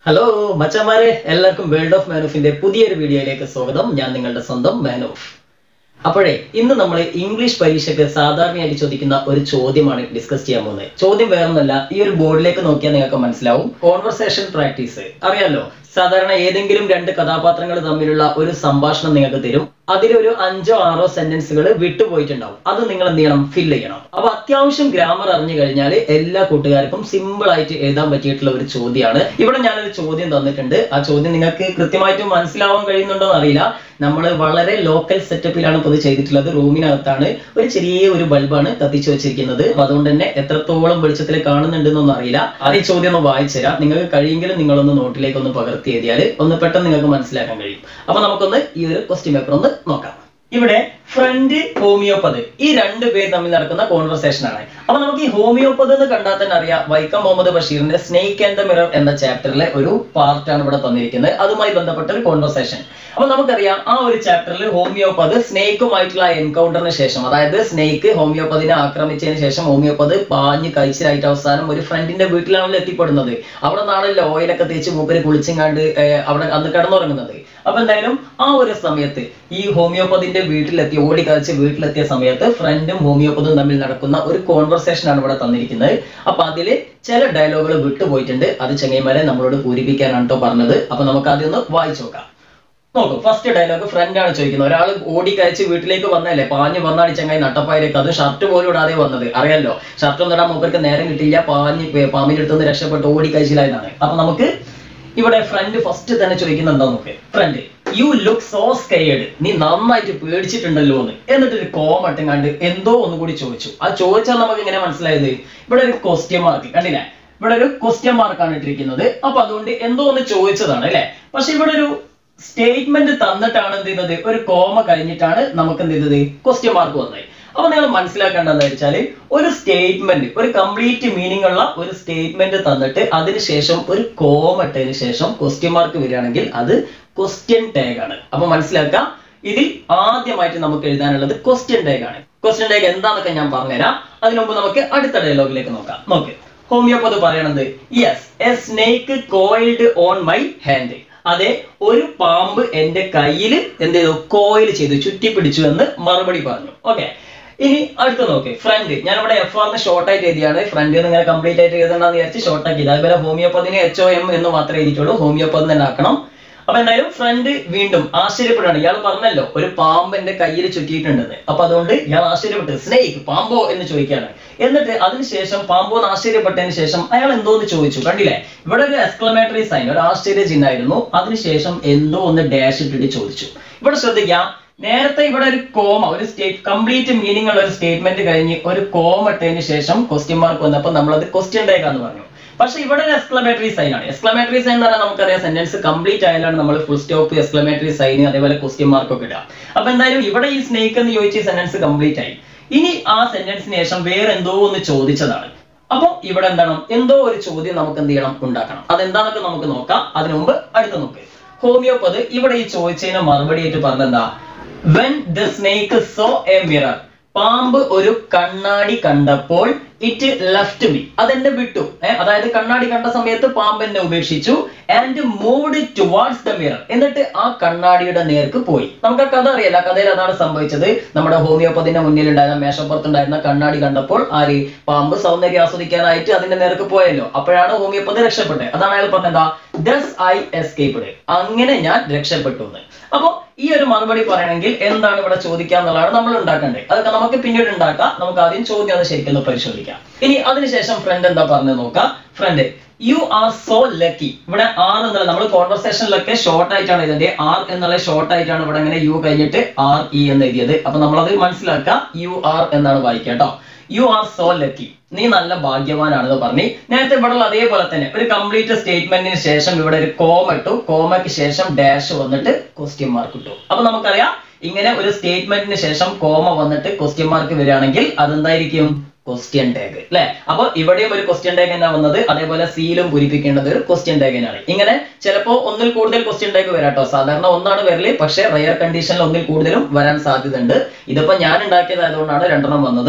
hello മച്ചന്മാരെ എല്ലാവർക്കും world of മാനൂഫിന്റെ പുതിയൊരു വീഡിയോയിലേക്ക് സ്വാഗതം ഞാൻ നിങ്ങളുടെ സ്വന്തം മാനൂഫ് അപ്പോഴേ ഇന്ന് നമ്മൾ ഇംഗ്ലീഷ് പരീക്ഷയ്ക്ക് സാധാരണയായിട്ട് ചോദിക്കുന്ന ഒരു ചോദ്യമാണ് ഡിസ്കസ് ചെയ്യാൻ പോകുന്നത് ചോദ്യം വേറൊന്നല്ല ഈ ഒരു ബോർഡിലേക്ക് നോക്കിയാൽ നിങ്ങൾക്ക് മനസ്സിലാവും കോൺവെർസേഷൻ പ്രാക്ടീസ് അറിയാലോ സാധാരണ ഏതെങ്കിലും രണ്ട് കഥാപാത്രങ്ങൾ തമ്മിലുള്ള ഒരു സംഭാഷണം നിങ്ങൾക്ക് തരും അതിലൊരു അഞ്ചോ ആറോ സെന്റൻസുകൾ വിട്ടുപോയിട്ടുണ്ടാവും അത് നിങ്ങൾ എന്ത് ചെയ്യണം ഫിൽ ചെയ്യണം അപ്പൊ അത്യാവശ്യം ഗ്രാമർ അറിഞ്ഞു കഴിഞ്ഞാൽ എല്ലാ കൂട്ടുകാർക്കും സിമ്പിൾ ആയിട്ട് എഴുതാൻ പറ്റിയിട്ടുള്ള ഒരു ചോദ്യമാണ് ഇവിടെ ഞാനൊരു ചോദ്യം തന്നിട്ടുണ്ട് ആ ചോദ്യം നിങ്ങൾക്ക് കൃത്യമായിട്ട് മനസ്സിലാവാൻ കഴിയുന്നുണ്ടോ എന്ന് അറിയില്ല നമ്മൾ വളരെ ലോക്കൽ സെറ്റപ്പിലാണ് ഇപ്പോൾ ഇത് ചെയ്തിട്ടുള്ളത് റൂമിനകത്താണ് ഒരു ചെറിയ ഒരു ബൾബാണ് കത്തിച്ചു വെച്ചിരിക്കുന്നത് അപ്പൊ അതുകൊണ്ട് തന്നെ എത്രത്തോളം വെളിച്ചത്തിൽ കാണുന്നുണ്ടെന്നൊന്നും അറിയില്ല അത് ഈ ചോദ്യം ഒന്ന് വായിച്ചു തരാം നിങ്ങൾക്ക് കഴിയെങ്കിലും നിങ്ങളൊന്ന് നോട്ടിലേക്ക് ഒന്ന് പകർത്തി എഴുതിയാൽ ഒന്ന് പെട്ടെന്ന് നിങ്ങൾക്ക് മനസ്സിലാക്കാൻ കഴിയും അപ്പൊ നമുക്കൊന്ന് ഈ ഒരു ക്വസ്റ്റ്യൻ പേപ്പർ ഒന്ന് നോക്കാം ഇവിടെ ഫ്രണ്ട് ഹോമിയോപ്പത് ഈ രണ്ട് പേര് തമ്മിൽ നടക്കുന്ന കോൺവെർസേഷൻ ആണ് അപ്പൊ നമുക്ക് ഈ ഹോമിയോപ്പത് എന്ന് കണ്ടാൽ തന്നെ അറിയാം വൈക്കം മുഹമ്മദ് ബഷീറിന്റെ സ്നേക്ക് ആൻഡ് ദ മിറർ എന്ന ചാപ്റ്ററിലെ ഒരു പാർട്ടാണ് ഇവിടെ തന്നിരിക്കുന്നത് അതുമായി ബന്ധപ്പെട്ട ഒരു കോൺവെർസേഷൻ അപ്പൊ നമുക്കറിയാം ആ ഒരു ചാപ്റ്ററിൽ ഹോമിയോപ്പത് സ്നേക്കുമായിട്ടുള്ള എൻകൗണ്ടറിന് ശേഷം അതായത് സ്നേക്ക് ഹോമിയോപ്പതിനെ ആക്രമിച്ചതിന് ശേഷം ഹോമിയോപ്പത് പാഞ്ഞ് കഴിച്ചിലായിട്ട് അവസാനം ഒരു ഫ്രണ്ടിന്റെ വീട്ടിലാണല്ലോ എത്തിപ്പെടുന്നത് അവിടെ നിന്നാണല്ലോ ഓയിലൊക്കെ തേച്ച് മൂപ്പര് കുളിച്ചിങ്ങാണ്ട് ഏർ അവിടെ അന്ന് കിടന്നുറങ്ങുന്നത് അപ്പൊ എന്തായാലും ആ ഒരു സമയത്ത് ഈ ഹോമിയോപ്പതിന്റെ വീട്ടിലെത്തി ഓടി കളിച്ച് വീട്ടിലെത്തിയ സമയത്ത് ഫ്രണ്ടും ഹോമിയോപ്പതും തമ്മിൽ നടക്കുന്ന ഒരു കോൺവെർസേഷൻ ആണ് ഇവിടെ തന്നിരിക്കുന്നത് അപ്പൊ അതില് ചില ഡയലോഗുകൾ വിട്ടുപോയിട്ടുണ്ട് അത് ചെങ്ങൈമാരെ നമ്മളോട് പൂരിപ്പിക്കാനാണ് കേട്ടോ പറഞ്ഞത് അപ്പൊ നമുക്ക് ആദ്യം ഒന്ന് വായിച്ചു നോക്കാം നോക്കൂ ഫസ്റ്റ് ഡയലോഗ് ഫ്രണ്ട് ആണ് ചോദിക്കുന്നത് ഒരാൾ ഓടി കഴിച്ച് വീട്ടിലേക്ക് വന്നല്ലേ പാഞ്ഞ് വന്നാണ് ചങ്ങായി നട്ടപ്പായിലേക്ക് അത് ഷർട്ട് പോലും ഇടാതെ വന്നത് അറിയാലോ ഷർട്ട് ഒന്നും ഇടാൻ മൂപ്പർക്ക് നേരം കിട്ടില്ല പാഞ്ഞ് പേ- പാമ്പിന്റെ അടുത്ത് നിന്ന് രക്ഷപ്പെട്ട് ഓടി കഴിച്ചില്ലായതാണ് അപ്പൊ നമുക്ക് ഇവിടെ ഫ്രണ്ട് ഫസ്റ്റ് തന്നെ ചോദിക്കുന്ന എന്താ നോക്ക് friend you look so scared നീ നന്നായിട്ട് പേടിച്ചിട്ടുണ്ടല്ലോ എന്ന് എന്നിട്ട് ഒരു കോമട്ടും കണ്ട് എന്തോ ഒന്നും കൂടി ചോദിച്ചു ആ ചോദിച്ചാൽ നമുക്ക് എങ്ങനെ മനസ്സിലായത് ഇവിടെ ഒരു ക്വസ്റ്റ്യൻ മാർക്ക് കണ്ടില്ലേ ഇവിടെ ഒരു ക്വസ്റ്റ്യൻ മാർക്കാണ് ഇട്ടിരിക്കുന്നത് അപ്പൊ അതുകൊണ്ട് എന്തോ ഒന്ന് ചോദിച്ചതാണ് അല്ലെ പക്ഷെ ഇവിടെ ഒരു സ്റ്റേറ്റ്മെന്റ് തന്നിട്ടാണ് എന്ത് ചെയ്യുന്നത് ഒരു കോമ കഴിഞ്ഞിട്ടാണ് നമുക്ക് എന്ത് ചെയ്തത് ക്വസ്റ്റ്യൻ മാർക്ക് വന്നത് അപ്പൊ നിങ്ങൾ മനസ്സിലാക്കേണ്ടതെന്ന് വെച്ചാല് ഒരു സ്റ്റേറ്റ്മെന്റ് ഒരു കംപ്ലീറ്റ് മീനിങ് ഉള്ള ഒരു സ്റ്റേറ്റ്മെന്റ് തന്നിട്ട് അതിനുശേഷം ഒരു കോമ ഇട്ടതിന് ശേഷം ക്വസ്റ്റ്യൻ മാർക്ക് വരികയാണെങ്കിൽ അത് ക്വസ്റ്റ്യൻ ടാഗ് ആണ് അപ്പൊ മനസ്സിലാക്കുക ഇതിൽ ആദ്യമായിട്ട് നമുക്ക് എഴുതാനുള്ളത് ക്വസ്റ്റ്യൻ ടാഗ് ആണ് ക്വസ്റ്റ്യൻ ടാഗ് എന്താണെന്നൊക്കെ ഞാൻ പറഞ്ഞുതരാം അതിനു മുമ്പ് നമുക്ക് അടുത്ത ഡയലോഗിലേക്ക് നോക്കാം നോക്ക് ഹോമിയോപ്പത് പറയണത് yes a snake coiled on my hand അതെ ഒരു പാമ്പ് എന്റെ കയ്യിൽ എന്ത് ചെയ്തു കോയിൽ ചെയ്തു ചുറ്റി പിടിച്ചു എന്ന് മറുപടി പറഞ്ഞു ഓക്കെ ഇനി അടുത്ത നോക്ക് ഫ്രണ്ട് ഞാൻ ഇവിടെ എഫ് ആറിന് ഷോർട്ട് ആയിട്ട് എഴുതിയാണ് ഫ്രണ്ട് ഇങ്ങനെ കംപ്ലീറ്റ് ആയിട്ട് എഴുതണ്ടെന്ന് വിചാരിച്ച് ഷോർട്ട് ആക്കി അതുപോലെ ഹോമിയോപ്പതിന് എച്ച് ഒ എം എന്ന് മാത്രമേ എഴുതിയിട്ടുള്ളൂ ഹോമിയോപ്പതി തന്നെ ആക്കണം അപ്പൊ എന്തായാലും ഫ്രണ്ട് വീണ്ടും ആശ്ചര്യപ്പെടുകയാണ് ഇയാൾ പറഞ്ഞല്ലോ ഒരു പാമ്പ് എന്റെ കയ്യിൽ ചുറ്റിയിട്ടുണ്ടെന്ന് അപ്പൊ അതുകൊണ്ട് ഇയാൾ ആശ്ചര്യപ്പെട്ട് സ്നേക്ക് പാമ്പോ എന്ന് ചോദിക്കുകയാണ് എന്നിട്ട് അതിനുശേഷം പാമ്പോ എന്ന് ആശ്ചര്യപ്പെട്ടതിന് ശേഷം അയാൾ എന്തോ എന്ന് ചോദിച്ചു കണ്ടില്ലേ ഇവിടെ ഒരു എക്സ്ക്ലമേറ്ററി സൈൻ ഒരു ആശ്ചര്യ ചിഹ്നമായിരുന്നു അതിനുശേഷം എന്തോ ഒന്ന് ഡാഷ് ഇട്ടിട്ട് ചോദിച്ചു ഇവിടെ ശ്രദ്ധിക്കാം നേരത്തെ ഇവിടെ ഒരു കോമ ഒരു സ്റ്റേറ്റ് കംപ്ലീറ്റ് മീനിങ് ഉള്ള ഒരു സ്റ്റേറ്റ്മെന്റ് കഴിഞ്ഞ് ഒരു കോമ ഇട്ടതിന് ശേഷം ക്വസ്റ്റ്യൻ മാർക്ക് വന്നപ്പോൾ നമ്മളത് ക്വസ്റ്റ്യൻ ടേക്ക് എന്ന് പറഞ്ഞു പക്ഷെ ഇവിടെ ഒരു എക്സ്ക്ലമേറ്ററി സൈൻ ആണ് എക്സ്ക്ലമേറ്ററി സൈൻ എന്ന് പറഞ്ഞാൽ നമുക്കറിയാം സെന്റൻസ് കംപ്ലീറ്റ് ആയാലാണ് നമ്മൾ ഫുൾ സ്റ്റോപ്പ് എക്സ്ക്ലമേറ്ററി സൈൻ അതേപോലെ ക്വസ്റ്റ്യൻ മാർക്ക് ഒക്കെ ഇടുക അപ്പൊ എന്തായാലും ഇവിടെ ഈ സ്നേക്ക് എന്ന് ചോദിച്ച സെന്റൻസ് കംപ്ലീറ്റ് ആയി ഇനി ആ സെന്റൻസിന് ശേഷം വേറെ എന്തോ ഒന്ന് ചോദിച്ചതാണ് അപ്പൊ ഇവിടെ എന്താണ് എന്തോ ഒരു ചോദ്യം നമുക്ക് എന്ത് ചെയ്യണം ഉണ്ടാക്കണം അതെന്താന്നൊക്കെ നമുക്ക് നോക്കാം അതിനു മുമ്പ് അടുത്ത നോക്ക് ഹോമിയോപ്പത് ഇവിടെ ഈ ചോദിച്ചതിന് മറുപടി ആയിട്ട് പറഞ്ഞെന്താ when the snake saw a mirror പാമ്പ് ഒരു കണ്ണാടി കണ്ടപ്പോൾ ഇറ്റ് ലെഫ്റ്റ് മീ അതെന്നെ വിട്ടു ഏ, അതായത് കണ്ണാടി കണ്ട സമയത്ത് പാമ്പ് എന്നെ ഉപേക്ഷിച്ചു and moved towards the mirror എന്നിട്ട് ആ കണ്ണാടിയുടെ നേർക്ക് പോയി നമുക്ക് ആ കഥ അറിയാലോ ആ കഥയിൽ അതാണ് സംഭവിച്ചത് നമ്മുടെ ഹോമിയോപ്പതിന്റെ മുന്നിൽ ഉണ്ടായിരുന്ന മേശപ്പുറത്തുണ്ടായിരുന്ന കണ്ണാടി കണ്ടപ്പോൾ ആര് പാമ്പ് സൗന്ദര്യം ആസ്വദിക്കാനായിട്ട് അതിന്റെ നേർക്ക് പോയല്ലോ അപ്പോഴാണ് ഹോമിയോപ്പതി രക്ഷപ്പെട്ടത് അതാണ് അയാൾ പറഞ്ഞത് ദസ് ഐ എസ്കേപ്ഡ് അങ്ങനെ ഞാൻ രക്ഷപ്പെട്ടു എന്ന് അപ്പൊ ഈ ഒരു മറുപടി പറയണമെങ്കിൽ എന്താണ് ഇവിടെ ചോദിക്കുക എന്നുള്ളതാണ് നമ്മൾ ഉണ്ടാക്കേണ്ടത് അതൊക്കെ നമുക്ക് പിന്നീട് ഉണ്ടാക്കാം നമുക്ക് ആദ്യം ചോദ്യം ഒന്ന് ശരിക്കും ഒന്ന് പരിശോധിക്കാം ഇനി അതിനുശേഷം ഫ്രണ്ട് എന്താ പറഞ്ഞു നോക്കാം friend you are so lucky ഇവിടെ ആർ എന്നുള്ള നമ്മൾ കോൺവെർസേഷനിലൊക്കെ ഷോർട്ട് ആയിട്ടാണ് ഇതിന്റെ ആർ എന്നുള്ള ഷോർട്ട് ആയിട്ടാണ് ഇവിടെ ഇങ്ങനെ യു കഴിഞ്ഞിട്ട് ആർ ഇ എന്ന് എഴുതിയത് അപ്പൊ നമ്മളത് മനസ്സിലാക്കുക യു ആർ എന്നാണ് വായിക്കുക കേട്ടോ യു ആർ സോ ലക്കി നീ നല്ല ഭാഗ്യവാനാണെന്ന് പറഞ്ഞ് നേരത്തെ ഇവിടെ ഉള്ള അതേപോലെ തന്നെ ഒരു കംപ്ലീറ്റ് സ്റ്റേറ്റ്മെന്റിന് ശേഷം ഇവിടെ ഒരു കോമ ഇട്ടു കോമയ്ക്ക് ശേഷം ഡാഷ് വന്നിട്ട് ക്വസ്റ്റ്യൻ മാർക്ക് ഇട്ടു അപ്പൊ നമുക്കറിയാം ഇങ്ങനെ ഒരു സ്റ്റേറ്റ്മെന്റിന് ശേഷം കോമ വന്നിട്ട് ക്വസ്റ്റ്യൻ മാർക്ക് വരികയാണെങ്കിൽ അതെന്തായിരിക്കും ക്വസ്റ്റ്യൻ ടാഗ് അല്ലെ അപ്പൊ ഇവിടെയും ഒരു ക്വസ്റ്റ്യൻ ടാഗ് തന്നെ വന്നത് അതേപോലെ സിയിലും പൂരിപ്പിക്കേണ്ടത് ഒരു ക്വസ്റ്റ്യൻ ടാഗിനാണ് ഇങ്ങനെ ചിലപ്പോ ഒന്നിൽ കൂടുതൽ ക്വസ്റ്റ്യൻ ടാഗ് വരാട്ടോ സാധാരണ ഒന്നാണ് വരല് പക്ഷെ റയർ കണ്ടീഷനിൽ ഒന്നിൽ കൂടുതലും വരാൻ സാധ്യതയുണ്ട് ഇതിപ്പോ ഞാൻ ഉണ്ടാക്കിയതായതുകൊണ്ടാണ് രണ്ടെണ്ണം വന്നത്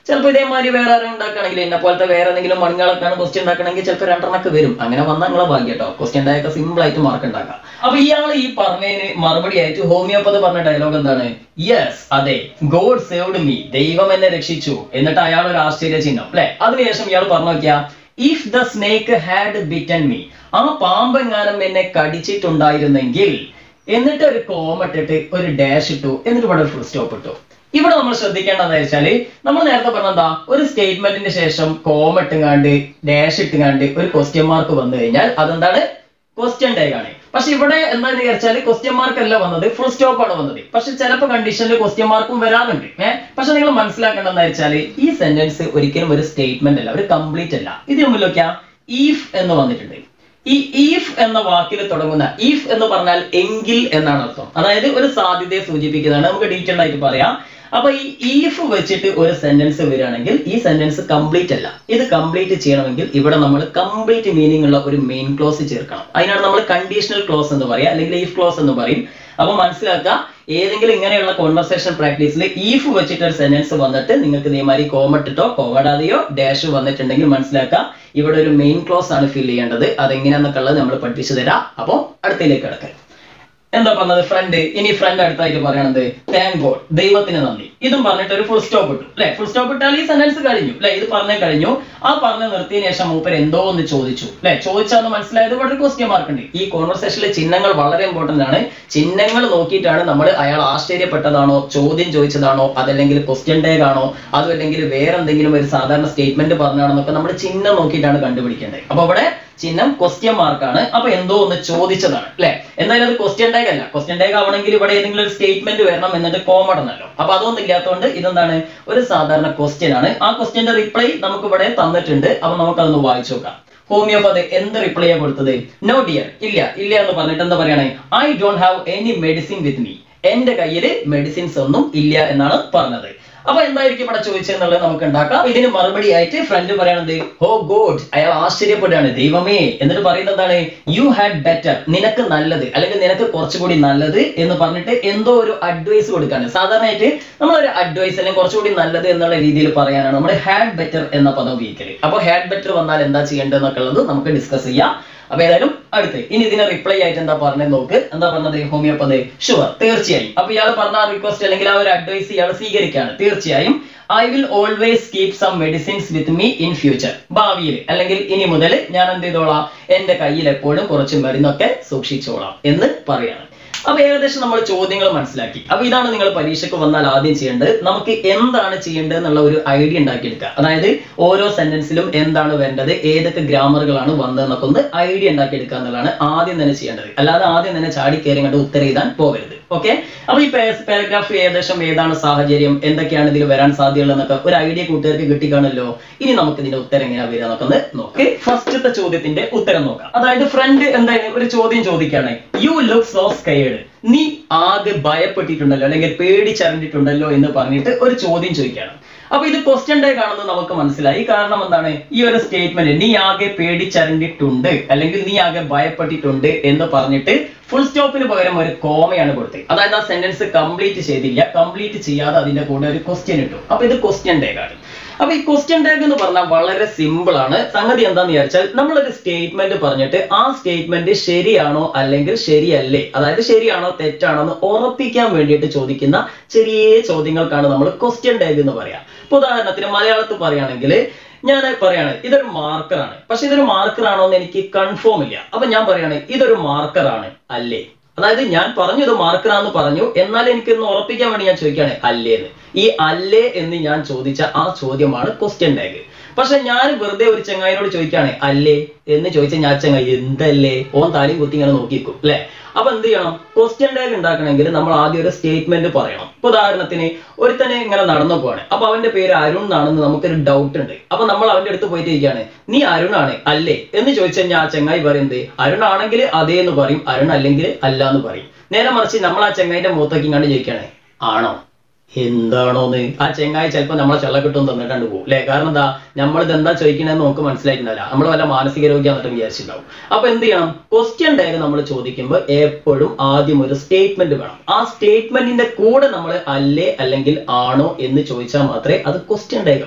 ചിലപ്പോൾ ഇതേമാതിരി വേറെ ആരും ഉണ്ടാക്കുകയാണെങ്കിൽ എന്നെ പോലത്തെ വേറെ എന്തെങ്കിലും മണികളൊക്കെയാണ് ക്വസ്റ്റ്യൻ ഉണ്ടാക്കണമെങ്കിൽ ചിലപ്പോൾ രണ്ടെണ്ണൊക്കെ വരും അങ്ങനെ വന്നാൽ നിങ്ങളെ ഭാഗ്യം കേട്ടോ ക്വസ്റ്റ്യൻ ഉണ്ടായൊക്കെ സിമ്പിൾ ആയിട്ട് മാർക്ക് ഉണ്ടാക്കാം അപ്പൊ ഇയാൾ ഈ പറഞ്ഞതിന് മറുപടി ആയിട്ട് ഹോമിയോപ്പതി പറഞ്ഞ ഡയലോഗ് എന്താണ് യെസ് അതെ ഗോഡ് സേവ്ഡ് മീ ദൈവം എന്നെ രക്ഷിച്ചു എന്നിട്ട് അയാൾ ഒരു ആശ്ചര്യ ചിഹ്നം അല്ലെ അതിനുശേഷം ഇയാൾ പറഞ്ഞു നോക്കിയാ if the snake had bitten me ആ പാമ്പെങ്ങാനും എന്നെ കടിച്ചിട്ടുണ്ടായിരുന്നെങ്കിൽ എന്നിട്ട് ഒരു കോമ ഇട്ടിട്ട് ഒരു ഡാഷ് ഇട്ടു എന്നിട്ട് ഇവിടെ ഒരു ഫുൾ സ്റ്റോപ്പ് ഇട്ടു ഇവിടെ നമ്മൾ ശ്രദ്ധിക്കേണ്ടതെന്ന് വെച്ചാല് നമ്മൾ നേരത്തെ പറഞ്ഞെന്താ ഒരു സ്റ്റേറ്റ്മെന്റിന് ശേഷം കോമ ഇട്ടുങ്ങാണ്ട് ഡാഷ് ഇട്ടുങ്ങാണ്ട് ഒരു ക്വസ്റ്റ്യൻ മാർക്ക് വന്നു കഴിഞ്ഞാൽ അതെന്താണ് ക്വസ്റ്റ്യൻ ടാഗ് ആണ് പക്ഷെ ഇവിടെ എന്താന്ന് വിചാരിച്ചാൽ ക്വസ്റ്റ്യൻ മാർക്ക് അല്ല വന്നത് ഫുൾ സ്റ്റോപ്പ് ആണ് വന്നത് പക്ഷെ ചിലപ്പോൾ കണ്ടീഷനിൽ ക്വസ്റ്റ്യൻ മാർക്കും വരാറുണ്ട് ഏഹ് പക്ഷെ നിങ്ങൾ മനസ്സിലാക്കേണ്ടതെന്ന് വെച്ചാൽ ഈ സെന്റൻസ് ഒരിക്കലും ഒരു സ്റ്റേറ്റ്മെന്റ് അല്ല ഒരു കംപ്ലീറ്റ് അല്ല ഇതിനു മുമ്പിലൊക്കെ ഈഫ് എന്ന് വന്നിട്ടുണ്ട് ഈ ഈഫ് എന്ന വാക്കിൽ തുടങ്ങുന്ന ഈഫ് എന്ന് പറഞ്ഞാൽ എങ്കിൽ എന്നാണ് അർത്ഥം അതായത് ഒരു സാധ്യതയെ സൂചിപ്പിക്കുന്നതാണ് നമുക്ക് ഡീറ്റെയിൽഡ് ആയിട്ട് പറയാം അപ്പൊ ഈ ഈഫ് വെച്ചിട്ട് ഒരു സെന്റൻസ് വരികയാണെങ്കിൽ ഈ സെന്റൻസ് കംപ്ലീറ്റ് അല്ല ഇത് കംപ്ലീറ്റ് ചെയ്യണമെങ്കിൽ ഇവിടെ നമ്മൾ കംപ്ലീറ്റ് മീനിങ് ഉള്ള ഒരു മെയിൻ ക്ലോസ് ചേർക്കണം അതിനാണ് നമ്മൾ കണ്ടീഷണൽ ക്ലോസ് എന്ന് പറയുക അല്ലെങ്കിൽ ഈഫ് ക്ലോസ് എന്ന് പറയും അപ്പൊ മനസ്സിലാക്കുക ഏതെങ്കിലും ഇങ്ങനെയുള്ള കോൺവെർസേഷൻ പ്രാക്ടീസിൽ ഈഫ് വെച്ചിട്ട് ഒരു സെന്റൻസ് വന്നിട്ട് നിങ്ങൾക്ക് ഇതേമാതിരി കോമട്ടിട്ടോ കോവടാതെയോ ഡാഷ് വന്നിട്ടുണ്ടെങ്കിൽ മനസ്സിലാക്കുക ഇവിടെ ഒരു മെയിൻ ക്ലോസ് ആണ് ഫിൽ ചെയ്യേണ്ടത് അതെങ്ങനെയാന്നൊക്കെ ഉള്ളത് നമ്മൾ പഠിപ്പിച്ചു തരാം അപ്പോൾ അടുത്തയിലേക്ക് കിടക്കാം എന്താ പറഞ്ഞത് ഫ്രണ്ട് ഇനി ഫ്രണ്ട് അടുത്തായിട്ട് പറയണത് താങ്ക് ഗോഡ് ദൈവത്തിന് നന്ദി ഇതും പറഞ്ഞിട്ട് ഒരു ഫുൾ സ്റ്റോപ്പ് ഇട്ടു അല്ലെ ഫുൾ സ്റ്റോപ്പ് ഇട്ടാൽ ഈ സെന്റൻസ് കഴിഞ്ഞു അല്ലെ ഇത് പറഞ്ഞേ കഴിഞ്ഞു ആ പറഞ്ഞ് നിർത്തിയതിനു ശേഷം മൂപ്പർ എന്തോ ഒന്ന് ചോദിച്ചു അല്ലെ ചോദിച്ചാന്ന് മനസ്സിലായത് ഇവിടെ ഒരു ക്വസ്റ്റ്യൻ മാർക്ക് ഉണ്ട് ഈ കോൺവെർസേഷനിലെ ചിഹ്നങ്ങൾ വളരെ ഇമ്പോർട്ടന്റ് ആണ് ചിഹ്നങ്ങൾ നോക്കിയിട്ടാണ് നമ്മൾ അയാൾ ആശ്ചര്യപ്പെട്ടതാണോ ചോദ്യം ചോദിച്ചതാണോ അതല്ലെങ്കിൽ ക്വസ്റ്റ്യൻ ടാഗ് ആണോ അതും അല്ലെങ്കിൽ വേറെ എന്തെങ്കിലും ഒരു സാധാരണ സ്റ്റേറ്റ്മെന്റ് പറഞ്ഞാണെന്നൊക്കെ നമ്മൾ ചിഹ്നം നോക്കിയിട്ടാണ് കണ്ടുപിടിക്കേണ്ടത് അപ്പൊ ഇവിടെ ചിഹ്നം ക്വസ്റ്റ്യൻ മാർക്കാണ് അപ്പൊ എന്തോ ഒന്ന് ചോദിച്ചതാണ് അല്ലെ എന്തായാലും അത് ക്വസ്റ്റ്യൻ ടാഗ് അല്ല ക്വസ്റ്റ്യൻ ടാഗ് ആവണമെങ്കിൽ ഇവിടെ ഏതെങ്കിലും ഒരു സ്റ്റേറ്റ്മെന്റ് വരണം എന്നിട്ട് കോമഡനല്ലോ അപ്പൊ അതൊന്നും ഇല്ലാത്തതുകൊണ്ട് ഇതെന്താണ് ഒരു സാധാരണ ക്വസ്റ്റ്യൻ ആണ് ആ ക്വസ്റ്റ്യന്റെ റിപ്ലൈ നമുക്ക് ഇവിടെ തന്നിട്ടുണ്ട് അപ്പൊ നമുക്ക് അതൊന്ന് വായിച്ചു നോക്കാം ഹോമിയോപ്പതി എന്ത് റിപ്ലൈ കൊടുത്തത് നോ ഡിയർ ഇല്ല ഇല്ല എന്ന് പറഞ്ഞിട്ട് എന്താ പറയണേ I don't have any medicine with me എന്റെ കയ്യിൽ മെഡിസിൻസ് ഒന്നും ഇല്ല എന്നാണ് പറഞ്ഞത് അപ്പൊ എന്തായിരിക്കും ഇവിടെ ചോദിച്ചെന്നുള്ളത് നമുക്ക് ഉണ്ടാക്കാം ഇതിന് മറുപടി ആയിട്ട് ഫ്രണ്ട് പറയണത് ഹോ ഗോഡ് അയാൾ ആശ്ചര്യപ്പെടുകയാണ് ദൈവമേ എന്നിട്ട് പറയുന്നത് എന്താണ് യു ഹാഡ് ബെറ്റർ നിനക്ക് നല്ലത് അല്ലെങ്കിൽ നിനക്ക് കുറച്ചുകൂടി നല്ലത് എന്ന് പറഞ്ഞിട്ട് എന്തോ ഒരു അഡ്വൈസ് കൊടുക്കാണ് സാധാരണയായിട്ട് നമ്മളൊരു അഡ്വൈസ് അല്ലെങ്കിൽ കുറച്ചുകൂടി നല്ലത് എന്നുള്ള രീതിയിൽ പറയാനാണ് നമ്മൾ ഹാഡ് ബെറ്റർ എന്ന പദം ഉപയോഗിക്കല് അപ്പൊ ഹാഡ് ബെറ്റർ വന്നാൽ എന്താ ചെയ്യേണ്ടതെന്നൊക്കെ ഉള്ളത് നമുക്ക് ഡിസ്കസ് ചെയ്യാം അപ്പൊ ഏതായാലും അടുത്ത് ഇനി ഇതിന് റിപ്ലൈ ആയിട്ട് എന്താ പറഞ്ഞത് നോക്ക് എന്താ പറഞ്ഞത് ഹോമിയോപ്പതി ഷുവർ തീർച്ചയായും അപ്പൊ ഇയാൾ പറഞ്ഞ ആ റിക്വസ്റ്റ് അല്ലെങ്കിൽ ആ ഒരു അഡ്വൈസ് ഇയാൾ സ്വീകരിക്കുകയാണ് തീർച്ചയായും I will always keep some medicines with me in future ഭാവിയിൽ അല്ലെങ്കിൽ ഇനി മുതൽ ഞാൻ എന്ത് ചെയ്തോളാം എന്റെ കയ്യിൽ എപ്പോഴും കുറച്ച് മരുന്നൊക്കെ സൂക്ഷിച്ചോളാം എന്ന് പറയാണ് അപ്പൊ ഏകദേശം നമ്മൾ ചോദ്യങ്ങൾ മനസ്സിലാക്കി അപ്പൊ ഇതാണ് നിങ്ങൾ പരീക്ഷയ്ക്ക് വന്നാൽ ആദ്യം ചെയ്യേണ്ടത് നമുക്ക് എന്താണ് ചെയ്യേണ്ടത് എന്നുള്ള ഒരു ഐഡിയ ഉണ്ടാക്കിയെടുക്കുക അതായത് ഓരോ സെന്റൻസിലും എന്താണ് വേണ്ടത് ഏതൊക്കെ ഗ്രാമറുകളാണ് വന്നതെന്നൊക്കെ ഒന്ന് ഐഡിയ ഉണ്ടാക്കിയെടുക്കുക എന്നുള്ളതാണ് ആദ്യം തന്നെ ചെയ്യേണ്ടത് അല്ലാതെ ആദ്യം തന്നെ ചാടി കയറി കണ്ട് ഉത്തരം എഴുതാൻ പോകരുത് ഓക്കെ അപ്പൊ ഈ പാരഗ്രാഫ് ഏകദേശം ഏതാണ് സാഹചര്യം എന്തൊക്കെയാണ് ഇതിൽ വരാൻ സാധ്യതയുള്ളതെന്നൊക്കെ ഒരു ഐഡിയ കൂട്ടുകാർക്ക് കിട്ടിക്കാണല്ലോ ഇനി നമുക്ക് ഇതിന്റെ ഉത്തരം എങ്ങനെയാ വരിക എന്നൊക്കെ ഒന്ന് നോക്ക് ഫസ്റ്റത്തെ ചോദ്യത്തിന്റെ ഉത്തരം നോക്കാം അതായത് ഫ്രണ്ട് എന്തായാലും ഒരു ചോദ്യം ചോദിക്കുകയാണ് യു ലുക്ക് സോ സ്കയേർഡ് നീ ആകെ ഭയപ്പെട്ടിട്ടുണ്ടല്ലോ അല്ലെങ്കിൽ പേടിച്ചറിഞ്ഞിട്ടുണ്ടല്ലോ എന്ന് പറഞ്ഞിട്ട് ഒരു ചോദ്യം ചോദിക്കുകയാണ് അപ്പൊ ഇത് ക്വസ്റ്റ്യൻ ടാഗ് ആണെന്ന് നമുക്ക് മനസ്സിലായി കാരണം എന്താണ് ഈ ഒരു സ്റ്റേറ്റ്മെന്റ് നീ ആകെ പേടിച്ചറിഞ്ഞിട്ടുണ്ട് അല്ലെങ്കിൽ നീ ആകെ ഭയപ്പെട്ടിട്ടുണ്ട് എന്ന് പറഞ്ഞിട്ട് ഫുൾ സ്റ്റോപ്പിന് പകരം ഒരു കോമയാണ് കൊടുത്തത് അതായത് ആ സെന്റൻസ് കംപ്ലീറ്റ് ചെയ്തില്ല കംപ്ലീറ്റ് ചെയ്യാതെ അതിന്റെ കൂടെ ഒരു ക്വസ്റ്റ്യൻ ഇട്ടു അപ്പൊ ഇത് ക്വസ്റ്റ്യൻ ടാഗ് ആണ് അപ്പൊ ഈ ക്വസ്റ്റ്യൻ ടാഗ് എന്ന് പറഞ്ഞാൽ വളരെ സിമ്പിൾ ആണ് സംഗതി എന്താന്ന് വിചാരിച്ചാൽ നമ്മളൊരു സ്റ്റേറ്റ്മെന്റ് പറഞ്ഞിട്ട് ആ സ്റ്റേറ്റ്മെന്റ് ശരിയാണോ അല്ലെങ്കിൽ ശരിയല്ലേ അതായത് ശരിയാണോ തെറ്റാണോ എന്ന് ഉറപ്പിക്കാൻ വേണ്ടിയിട്ട് ചോദിക്കുന്ന ചെറിയ ചോദ്യങ്ങൾക്കാണ് നമ്മൾ ക്വസ്റ്റ്യൻ ടാഗ് എന്ന് പറയാം ഇപ്പൊ ഉദാഹരണത്തിന് മലയാളത്തിൽ പറയുകയാണെങ്കിൽ ഞാൻ പറയാണ് ഇതൊരു മാർക്കറാണ് പക്ഷെ ഇതൊരു മാർക്കർ ആണോ എന്ന് എനിക്ക് കൺഫേം ഇല്ല അപ്പൊ ഞാൻ പറയാണ് ഇതൊരു മാർക്കറാണ് അല്ലേ അതായത് ഞാൻ പറഞ്ഞു ഇത് മാർക്കറാന്ന് പറഞ്ഞു എന്നാൽ എനിക്കൊന്ന് ഉറപ്പിക്കാൻ വേണ്ടി ഞാൻ ചോദിക്കുകയാണ് അല്ലേന്ന് ഈ അല്ലേ എന്ന് ഞാൻ ചോദിച്ച ആ ചോദ്യമാണ് ക്വസ്റ്റ്യൻ ടാഗ് പക്ഷെ ഞാൻ വെറുതെ ഒരു ചങ്ങായിനോട് ചോദിക്കുകയാണ് അല്ലേ എന്ന് ചോദിച്ച ഞാൻ ചങ്ങായി എന്തല്ലേ ഓൻ താലിയും കുത്തി ഇങ്ങനെ നോക്കിക്കും അല്ലെ അപ്പൊ എന്ത് ചെയ്യണം ക്വസ്റ്റ്യൻ ടാഗ് ഉണ്ടാക്കണമെങ്കിൽ നമ്മൾ ആദ്യം ഒരു സ്റ്റേറ്റ്മെന്റ് പറയണം ഇപ്പൊ ഉദാഹരണത്തിന് ഒരുത്തനെ ഇങ്ങനെ നടന്നു പോവാണ് അപ്പൊ അവന്റെ പേര് അരുൺ എന്നാണെന്ന് നമുക്കൊരു ഡൗട്ട് ഉണ്ട് അപ്പൊ നമ്മൾ അവന്റെ അടുത്ത് പോയിട്ട് ഇരിക്കുകയാണ് നീ അരുണാണ് അല്ലേ എന്ന് ചോദിച്ചു കഴിഞ്ഞാൽ ആ ചങ്ങായി പറയുന്നത് അരുൺ ആണെങ്കിൽ അതേ എന്ന് പറയും അരുൺ അല്ലെങ്കിൽ അല്ല എന്ന് പറയും നേരെ മറിച്ച് നമ്മൾ ആ ചങ്ങായിന്റെ മുഖത്തേക്ക് കണ്ട് ചോദിക്കുകയാണ് ആണോ എന്താണോന്ന് ആ ചെങ്ങായി ചിലപ്പോൾ നമ്മളെ ചെള്ളക്കിട്ടും തന്നിട്ടുണ്ട് പോകും അല്ലെ കാരണം എന്താ നമ്മൾ ഇത് എന്താ ചോദിക്കണമെന്ന് നമുക്ക് മനസ്സിലായിട്ടുണ്ടല്ല നമ്മൾ വല്ല മാനസിക രോഗി എന്നിട്ട് വിചാരിച്ചിട്ടുണ്ടാവും അപ്പൊ എന്ത് ചെയ്യണം ക്വസ്റ്റ്യൻ ടാഗ് നമ്മൾ ചോദിക്കുമ്പോൾ എപ്പോഴും ആദ്യം ഒരു സ്റ്റേറ്റ്മെന്റ് വേണം ആ സ്റ്റേറ്റ്മെന്റിന്റെ കൂടെ നമ്മൾ അല്ലേ അല്ലെങ്കിൽ ആണോ എന്ന് ചോദിച്ചാൽ മാത്രമേ അത് ക്വസ്റ്റ്യൻ ടാഗ് ആവുള്ളൂ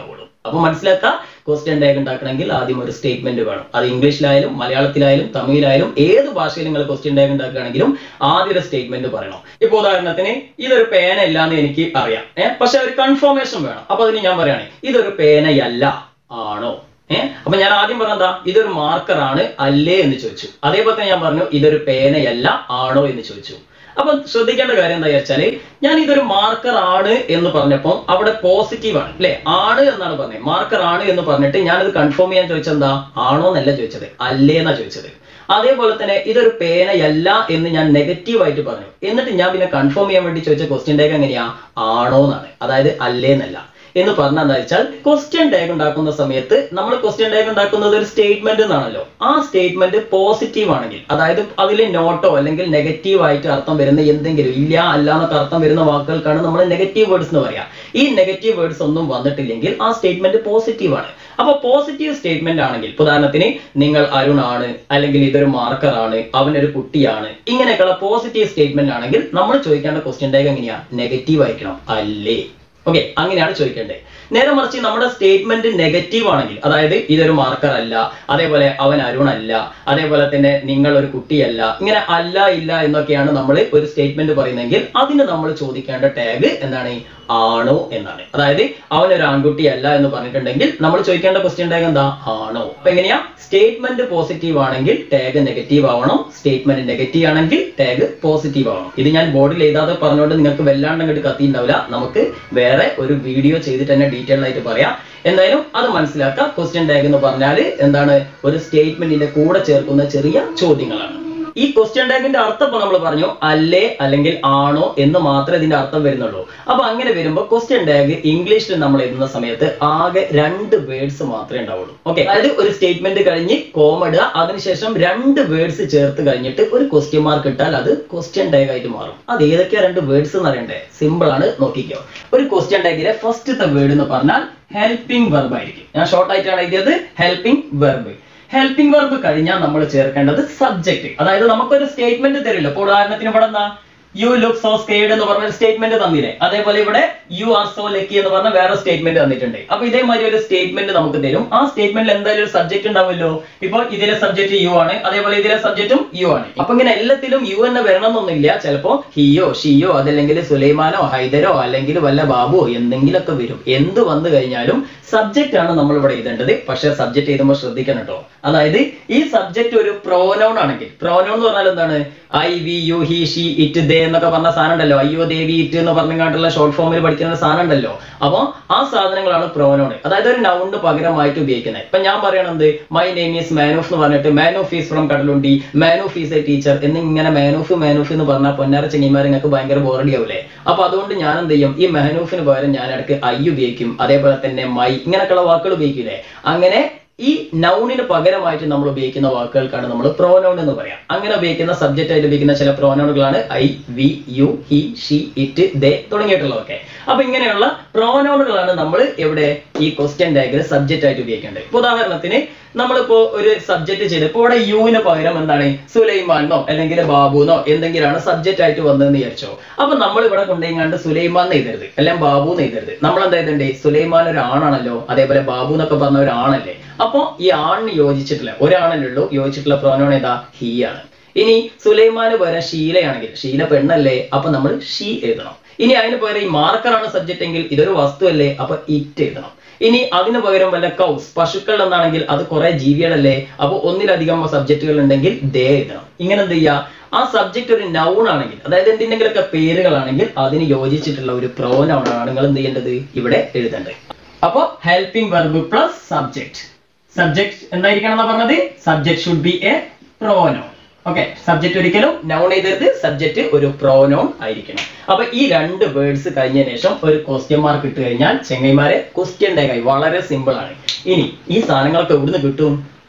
അപ്പൊ മനസ്സിലാക്കുക ക്വസ്റ്റ്യൻ ടാഗ് ഉണ്ടാക്കണമെങ്കിൽ ആദ്യം ഒരു സ്റ്റേറ്റ്മെന്റ് വേണം അത് ഇംഗ്ലീഷിലായാലും മലയാളത്തിലായാലും തമിഴിലായാലും ഏത് ഭാഷയിൽ നിങ്ങൾ ക്വസ്റ്റ്യൻ ടാഗ് ഉണ്ടാക്കുകയാണെങ്കിലും ആദ്യം ഒരു സ്റ്റേറ്റ്മെന്റ് പറയണം ഇപ്പൊ ഉദാഹരണത്തിന് ഇതൊരു പേനയല്ല എന്ന് എനിക്ക് അറിയാം ഏഹ് പക്ഷെ ഒരു കൺഫർമേഷൻ വേണം അപ്പൊ അതിന് ഞാൻ പറയുകയാണ് ഇതൊരു പേനയല്ല ആണോ ഏഹ് അപ്പൊ ഞാൻ ആദ്യം പറഞ്ഞതാ ഇതൊരു മാർക്കർ ആണ് അല്ലേ എന്ന് ചോദിച്ചു അതേപോലെ തന്നെ ഞാൻ പറഞ്ഞു ഇതൊരു പേനയല്ല ആണോ എന്ന് ചോദിച്ചു അപ്പൊ ശ്രദ്ധിക്കേണ്ട കാര്യം എന്താ വെച്ചാല് ഞാൻ ഇതൊരു മാർക്കർ ആണ് എന്ന് പറഞ്ഞപ്പോൾ അവിടെ പോസിറ്റീവ് ആണ് അല്ലെ ആണ് എന്നാണ് പറഞ്ഞത് മാർക്കർ ആണ് എന്ന് പറഞ്ഞിട്ട് ഞാനത് കൺഫേം ചെയ്യാൻ ചോദിച്ചത് എന്താ ആണോ എന്നല്ല ചോദിച്ചത് അല്ലേ എന്നാ ചോദിച്ചത് അതേപോലെ തന്നെ ഇതൊരു പേനയല്ല എന്ന് ഞാൻ നെഗറ്റീവ് ആയിട്ട് പറഞ്ഞു എന്നിട്ട് ഞാൻ പിന്നെ കൺഫേം ചെയ്യാൻ വേണ്ടി ചോദിച്ച ക്വസ്റ്റ്യൻ ടാഗ് എങ്ങനെയാ ആണോ എന്നാണ് അതായത് അല്ലേ എന്നല്ല എന്ന് പറഞ്ഞാൽ എന്താ വെച്ചാൽ ക്വസ്റ്റ്യൻ ടാഗ് ഉണ്ടാക്കുന്ന സമയത്ത് നമ്മൾ ക്വസ്റ്റ്യൻ ടാഗ് ഉണ്ടാക്കുന്നത് ഒരു സ്റ്റേറ്റ്മെന്റ് എന്നാണല്ലോ ആ സ്റ്റേറ്റ്മെന്റ് പോസിറ്റീവ് ആണെങ്കിൽ അതായത് അതിൽ നോട്ടോ അല്ലെങ്കിൽ നെഗറ്റീവ് ആയിട്ട് അർത്ഥം വരുന്ന എന്തെങ്കിലും ഇല്ല അല്ല എന്നൊക്കെ അർത്ഥം വരുന്ന വാക്കുകൾക്കാണ് നമ്മൾ നെഗറ്റീവ് വേർഡ്സ് എന്ന് പറയാ ഈ നെഗറ്റീവ് വേർഡ്സ് ഒന്നും വന്നിട്ടില്ലെങ്കിൽ ആ സ്റ്റേറ്റ്മെന്റ് പോസിറ്റീവ് ആണ് അപ്പൊ പോസിറ്റീവ് സ്റ്റേറ്റ്മെന്റ് ആണെങ്കിൽ ഇപ്പൊ ഉദാഹരണത്തിന് നിങ്ങൾ അരുൺ ആണ് അല്ലെങ്കിൽ ഇതൊരു മാർക്കർ ആണ് അവനൊരു കുട്ടിയാണ് ഇങ്ങനെയൊക്കെയുള്ള പോസിറ്റീവ് സ്റ്റേറ്റ്മെന്റ് ആണെങ്കിൽ നമ്മൾ ചോദിക്കേണ്ട ക്വസ്റ്റ്യൻ ടാഗ് എങ്ങനെയാ നെഗറ്റീവ് ആയിരിക്കണം അല്ലേ ഓക്കെ അങ്ങനെയാണ് ചോദിക്കേണ്ടത് നേരെ മറിച്ച് നമ്മുടെ സ്റ്റേറ്റ്മെന്റ് നെഗറ്റീവ് ആണെങ്കിൽ അതായത് ഇതൊരു മാർക്കർ അല്ല അതേപോലെ അവൻ അരുൺ അല്ല അതേപോലെ തന്നെ നിങ്ങൾ ഒരു കുട്ടിയല്ല ഇങ്ങനെ അല്ല ഇല്ല എന്നൊക്കെയാണ് നമ്മൾ ഒരു സ്റ്റേറ്റ്മെന്റ് പറയുന്നതെങ്കിൽ അതിന് നമ്മൾ ചോദിക്കേണ്ട ടാഗ് എന്താണ് ആണോ എന്നാണ് അതായത് അവൻ ഒരു ആൺകുട്ടി അല്ല എന്ന് പറഞ്ഞിട്ടുണ്ടെങ്കിൽ നമ്മൾ ചോദിക്കേണ്ട ക്വസ്റ്റ്യൻ ടാഗ് എന്താ ആണോ അപ്പൊ എങ്ങനെയാ സ്റ്റേറ്റ്മെന്റ് പോസിറ്റീവ് ആണെങ്കിൽ ടാഗ് നെഗറ്റീവ് ആവണം സ്റ്റേറ്റ്മെന്റ് നെഗറ്റീവ് ആണെങ്കിൽ ടാഗ് പോസിറ്റീവ് ആവണം ഇത് ഞാൻ ബോർഡിൽ എഴുതാതെ പറഞ്ഞുകൊണ്ട് നിങ്ങൾക്ക് വല്ലാണ്ട് അങ്ങോട്ട് കത്തിണ്ടാവില്ല നമുക്ക് വേറെ ഒരു വീഡിയോ ചെയ്തിട്ട് തന്നെ ഡീറ്റെയിൽ ആയിട്ട് പറയാം എന്തായാലും അത് മനസ്സിലാക്കുക ക്വസ്റ്റ്യൻ ടാഗ് എന്ന് പറഞ്ഞാൽ എന്താണ് ഒരു സ്റ്റേറ്റ്മെന്റിന്റെ കൂടെ ചേർക്കുന്ന ചെറിയ ചോദ്യങ്ങളാണ് ഈ ക്വസ്റ്റ്യൻ ടാഗിന്റെ അർത്ഥം ഇപ്പൊ നമ്മൾ പറഞ്ഞു അല്ലേ അല്ലെങ്കിൽ ആണോ എന്ന് മാത്രമേ ഇതിന്റെ അർത്ഥം വരുന്നുള്ളൂ അപ്പൊ അങ്ങനെ വരുമ്പോൾ ക്വസ്റ്റ്യൻ ടാഗ് ഇംഗ്ലീഷിൽ നമ്മൾ എഴുതുന്ന സമയത്ത് ആകെ രണ്ട് വേർഡ്സ് മാത്രമേ ഉണ്ടാവുള്ളൂ ഓക്കെ അതായത് ഒരു സ്റ്റേറ്റ്മെന്റ് കഴിഞ്ഞ് കോമ ഇടുക അതിനുശേഷം രണ്ട് വേർഡ്സ് ചേർത്ത് കഴിഞ്ഞിട്ട് ഒരു ക്വസ്റ്റ്യൻ മാർക്ക് ഇട്ടാൽ അത് ക്വസ്റ്റ്യൻ ടാഗ് ആയിട്ട് മാറും അത് ഏതൊക്കെയാ രണ്ട് വേർഡ്സ് എന്ന് അറിയണ്ടേ സിമ്പിൾ ആണ് നോക്കിക്കോ ഒരു ക്വസ്റ്റ്യൻ ടാഗിലെ ഫസ്റ്റത്തെ വേർഡ് എന്ന് പറഞ്ഞാൽ ഹെൽപ്പിംഗ് വെർബ് ആയിരിക്കും ഞാൻ ഷോർട്ട് ആയിട്ടാണ് എഴുതിയത് ഹെൽപ്പിംഗ് വെർബ് ഹെൽപ്പിംഗ് വെർബ് കഴിഞ്ഞാൽ നമ്മൾ ചേർക്കേണ്ടത് സബ്ജക്ട് അതായത് നമുക്കൊരു സ്റ്റേറ്റ്മെന്റ് തരില്ല ഇപ്പോൾ ഉദാഹരണത്തിന് ഇവിടെ എന്താ യു ലുക്ക് സോ സ്കേഡ് എന്ന് പറഞ്ഞ സ്റ്റേറ്റ്മെന്റ് തന്നില്ലേ അതേപോലെ ഇവിടെ യു ആർ സോ ലക്കി എന്ന് പറഞ്ഞ വേറെ സ്റ്റേറ്റ്മെന്റ് തന്നിട്ടുണ്ട് അപ്പൊ ഇതേമാതിരി ഒരു സ്റ്റേറ്റ്മെന്റ് നമുക്ക് തരും ആ സ്റ്റേറ്റ്മെന്റിൽ എന്തായാലും ഒരു സബ്ജക്ട് ഉണ്ടാവുമല്ലോ ഇപ്പൊ ഇതിലെ സബ്ജക്ട് യു ആണ് അതേപോലെ ഇതിലെ സബ്ജക്റ്റും യു ആണ് അപ്പൊ ഇങ്ങനെ എല്ലാത്തിലും യു എന്ന് വരണമെന്നൊന്നുമില്ല ചിലപ്പോ ഹിയോ ഷിയോ അതല്ലെങ്കിൽ സുലൈമാനോ ഹൈദരോ അല്ലെങ്കിൽ വല്ല ബാബുവോ എന്തെങ്കിലുമൊക്കെ വരും എന്ത് വന്നു കഴിഞ്ഞാലും സബ്ജക്റ്റ് ആണ് നമ്മൾ ഇവിടെ എഴുതേണ്ടത് പക്ഷെ സബ്ജക്ട് എഴുതുമ്പോൾ ശ്രദ്ധിക്കണം കേട്ടോ അതായത് ഈ സബ്ജക്റ്റ് ഒരു പ്രോനൗൺ ആണെങ്കിൽ പ്രോനൗൺ എന്ന് പറഞ്ഞാൽ എന്താണ് I we you he she it they എന്നൊക്കെ പറഞ്ഞ സാധനം ഉണ്ടല്ലോ അയ്യോ ദേവി ഇറ്റ് എന്ന് പറഞ്ഞുകൊണ്ടുള്ള ഷോർട്ട് ഫോമിൽ പഠിക്കുന്ന സാധനം ഉണ്ടല്ലോ അപ്പൊ ആ സാധനങ്ങളാണ് പ്രോനൗൺ അതായത് ഒരു നൗണിന് പകരമായിട്ട് ഉപയോഗിക്കുന്നത് ഇപ്പൊ ഞാൻ പറയണത് മൈ നെയിം ഈസ് മാനോഫ് എന്ന് പറഞ്ഞിട്ട് Manaf is from Kadalundi Manaf is a teacher എന്ന് ഇങ്ങനെ മാനോഫ് മാനോഫ് എന്ന് പറഞ്ഞാൽ പൊന്നാര ചെങ്ങിമാർ നിങ്ങൾക്ക് ഭയങ്കര ബോറടി ആവൂലേ അപ്പൊ അതുകൊണ്ട് ഞാൻ എന്ത് ചെയ്യും ഈ മാനോഫിന് പകരം ഞാൻ ഇടയ്ക്ക് ഐ ഉപയോഗിക്കും അതേപോലെ തന്നെ മൈ ഇങ്ങനെയൊക്കെയുള്ള വാക്കുകൾ ഉപയോഗിക്കില്ലേ അങ്ങനെ ഈ നൗണിന് പകരമായിട്ട് നമ്മൾ ഉപയോഗിക്കുന്ന വാക്കുകൾക്കാണ് നമ്മൾ പ്രോനൗൺ എന്ന് പറയാം അങ്ങനെ ഉപയോഗിക്കുന്ന സബ്ജക്റ്റ് ആയിട്ട് ഉപയോഗിക്കുന്ന ചില പ്രോനൗണുകളാണ് I we you he she it they തുടങ്ങിയിട്ടുള്ളതൊക്കെ അപ്പൊ ഇങ്ങനെയുള്ള പ്രോനൗണുകളാണ് നമ്മൾ എവിടെ ഈ ക്വസ്റ്റ്യൻ ടാഗിൽ സബ്ജക്റ്റ് ആയിട്ട് ഉപയോഗിക്കേണ്ടത് ഇപ്പൊ ഉദാഹരണത്തിന് നമ്മളിപ്പോ ഒരു സബ്ജക്ട് ചെയ്ത് ഇപ്പൊ ഇവിടെ യുവിന് പകരം എന്താണ് സുലൈമാനോ അല്ലെങ്കിൽ ബാബുന്നോ എന്തെങ്കിലുമാണ് സബ്ജക്റ്റ് ആയിട്ട് വന്നതെന്ന് വിചാരിച്ചോ അപ്പൊ നമ്മൾ ഇവിടെ കൊണ്ടുപോയിങ്ങാണ്ട് സുലൈമാൻ എന്ന് എഴുതരുത് അല്ലെങ്കിൽ ബാബു എന്ന് എഴുതരുത് നമ്മൾ എന്താ എഴുതണ്ടേ സുലൈമാൻ ഒരു ആണാണല്ലോ അതേപോലെ ബാബു എന്നൊക്കെ പറഞ്ഞ ഒരു ആണല്ലേ അപ്പൊ ഈ ആണിന് യോജിച്ചിട്ടില്ല ഒരാണല്ലേ ഉള്ളൂ യോജിച്ചിട്ടുള്ള പ്രോനോൺ ഏതാ ഹീ ആണ് ഇനി സുലൈമാന് പകരം ഷീലയാണെങ്കിൽ ഷീല പെണ്ണല്ലേ അപ്പൊ നമ്മൾ ഷീ എഴുതണം ഇനി അതിന് പകരം ഈ മാർക്കറാണ് സബ്ജക്റ്റ് എങ്കിൽ ഇതൊരു വസ്തു അല്ലേ അപ്പൊ ഇറ്റ് എഴുതണം ഇനി അതിന് പകരം വല്ല കൗസ് പശുക്കൾ എന്നാണെങ്കിൽ അത് കുറെ ജീവികളല്ലേ അപ്പൊ ഒന്നിലധികം സബ്ജക്റ്റുകൾ ഉണ്ടെങ്കിൽ ദേ എഴുതണം ഇങ്ങനെ എന്ത് ചെയ്യുക ആ സബ്ജക്റ്റ് ഒരു നൗൺ ആണെങ്കിൽ അതായത് എന്തിനെങ്കിലൊക്കെ പേരുകളാണെങ്കിൽ അതിന് യോജിച്ചിട്ടുള്ള ഒരു പ്രോനൗൺ ആണ് നിങ്ങൾ എന്ത് ചെയ്യേണ്ടത് ഇവിടെ എഴുതേണ്ടത് അപ്പൊ helping verb plus subject subject എന്തായിരിക്കണം എന്നാ പറഞ്ഞത് subject should be a pronoun okay subject ഒരിക്കലും നൗൺ ചെയ്തത് സബ്ജക്ട് ഒരു പ്രോനൗൺ ആയിരിക്കണം അപ്പൊ ഈ രണ്ട് വേർഡ്സ് കഴിഞ്ഞതിന് ശേഷം ഒരു ക്വസ്റ്റ്യൻ മാർക്ക് ഇട്ട് കഴിഞ്ഞാൽ ചെങ്ങൈമാരെ ക്വസ്റ്റ്യൻ ടാഗായി വളരെ സിമ്പിൾ ആണ് ഇനി ഈ സാധനങ്ങളൊക്കെ എവിടുന്ന് കിട്ടും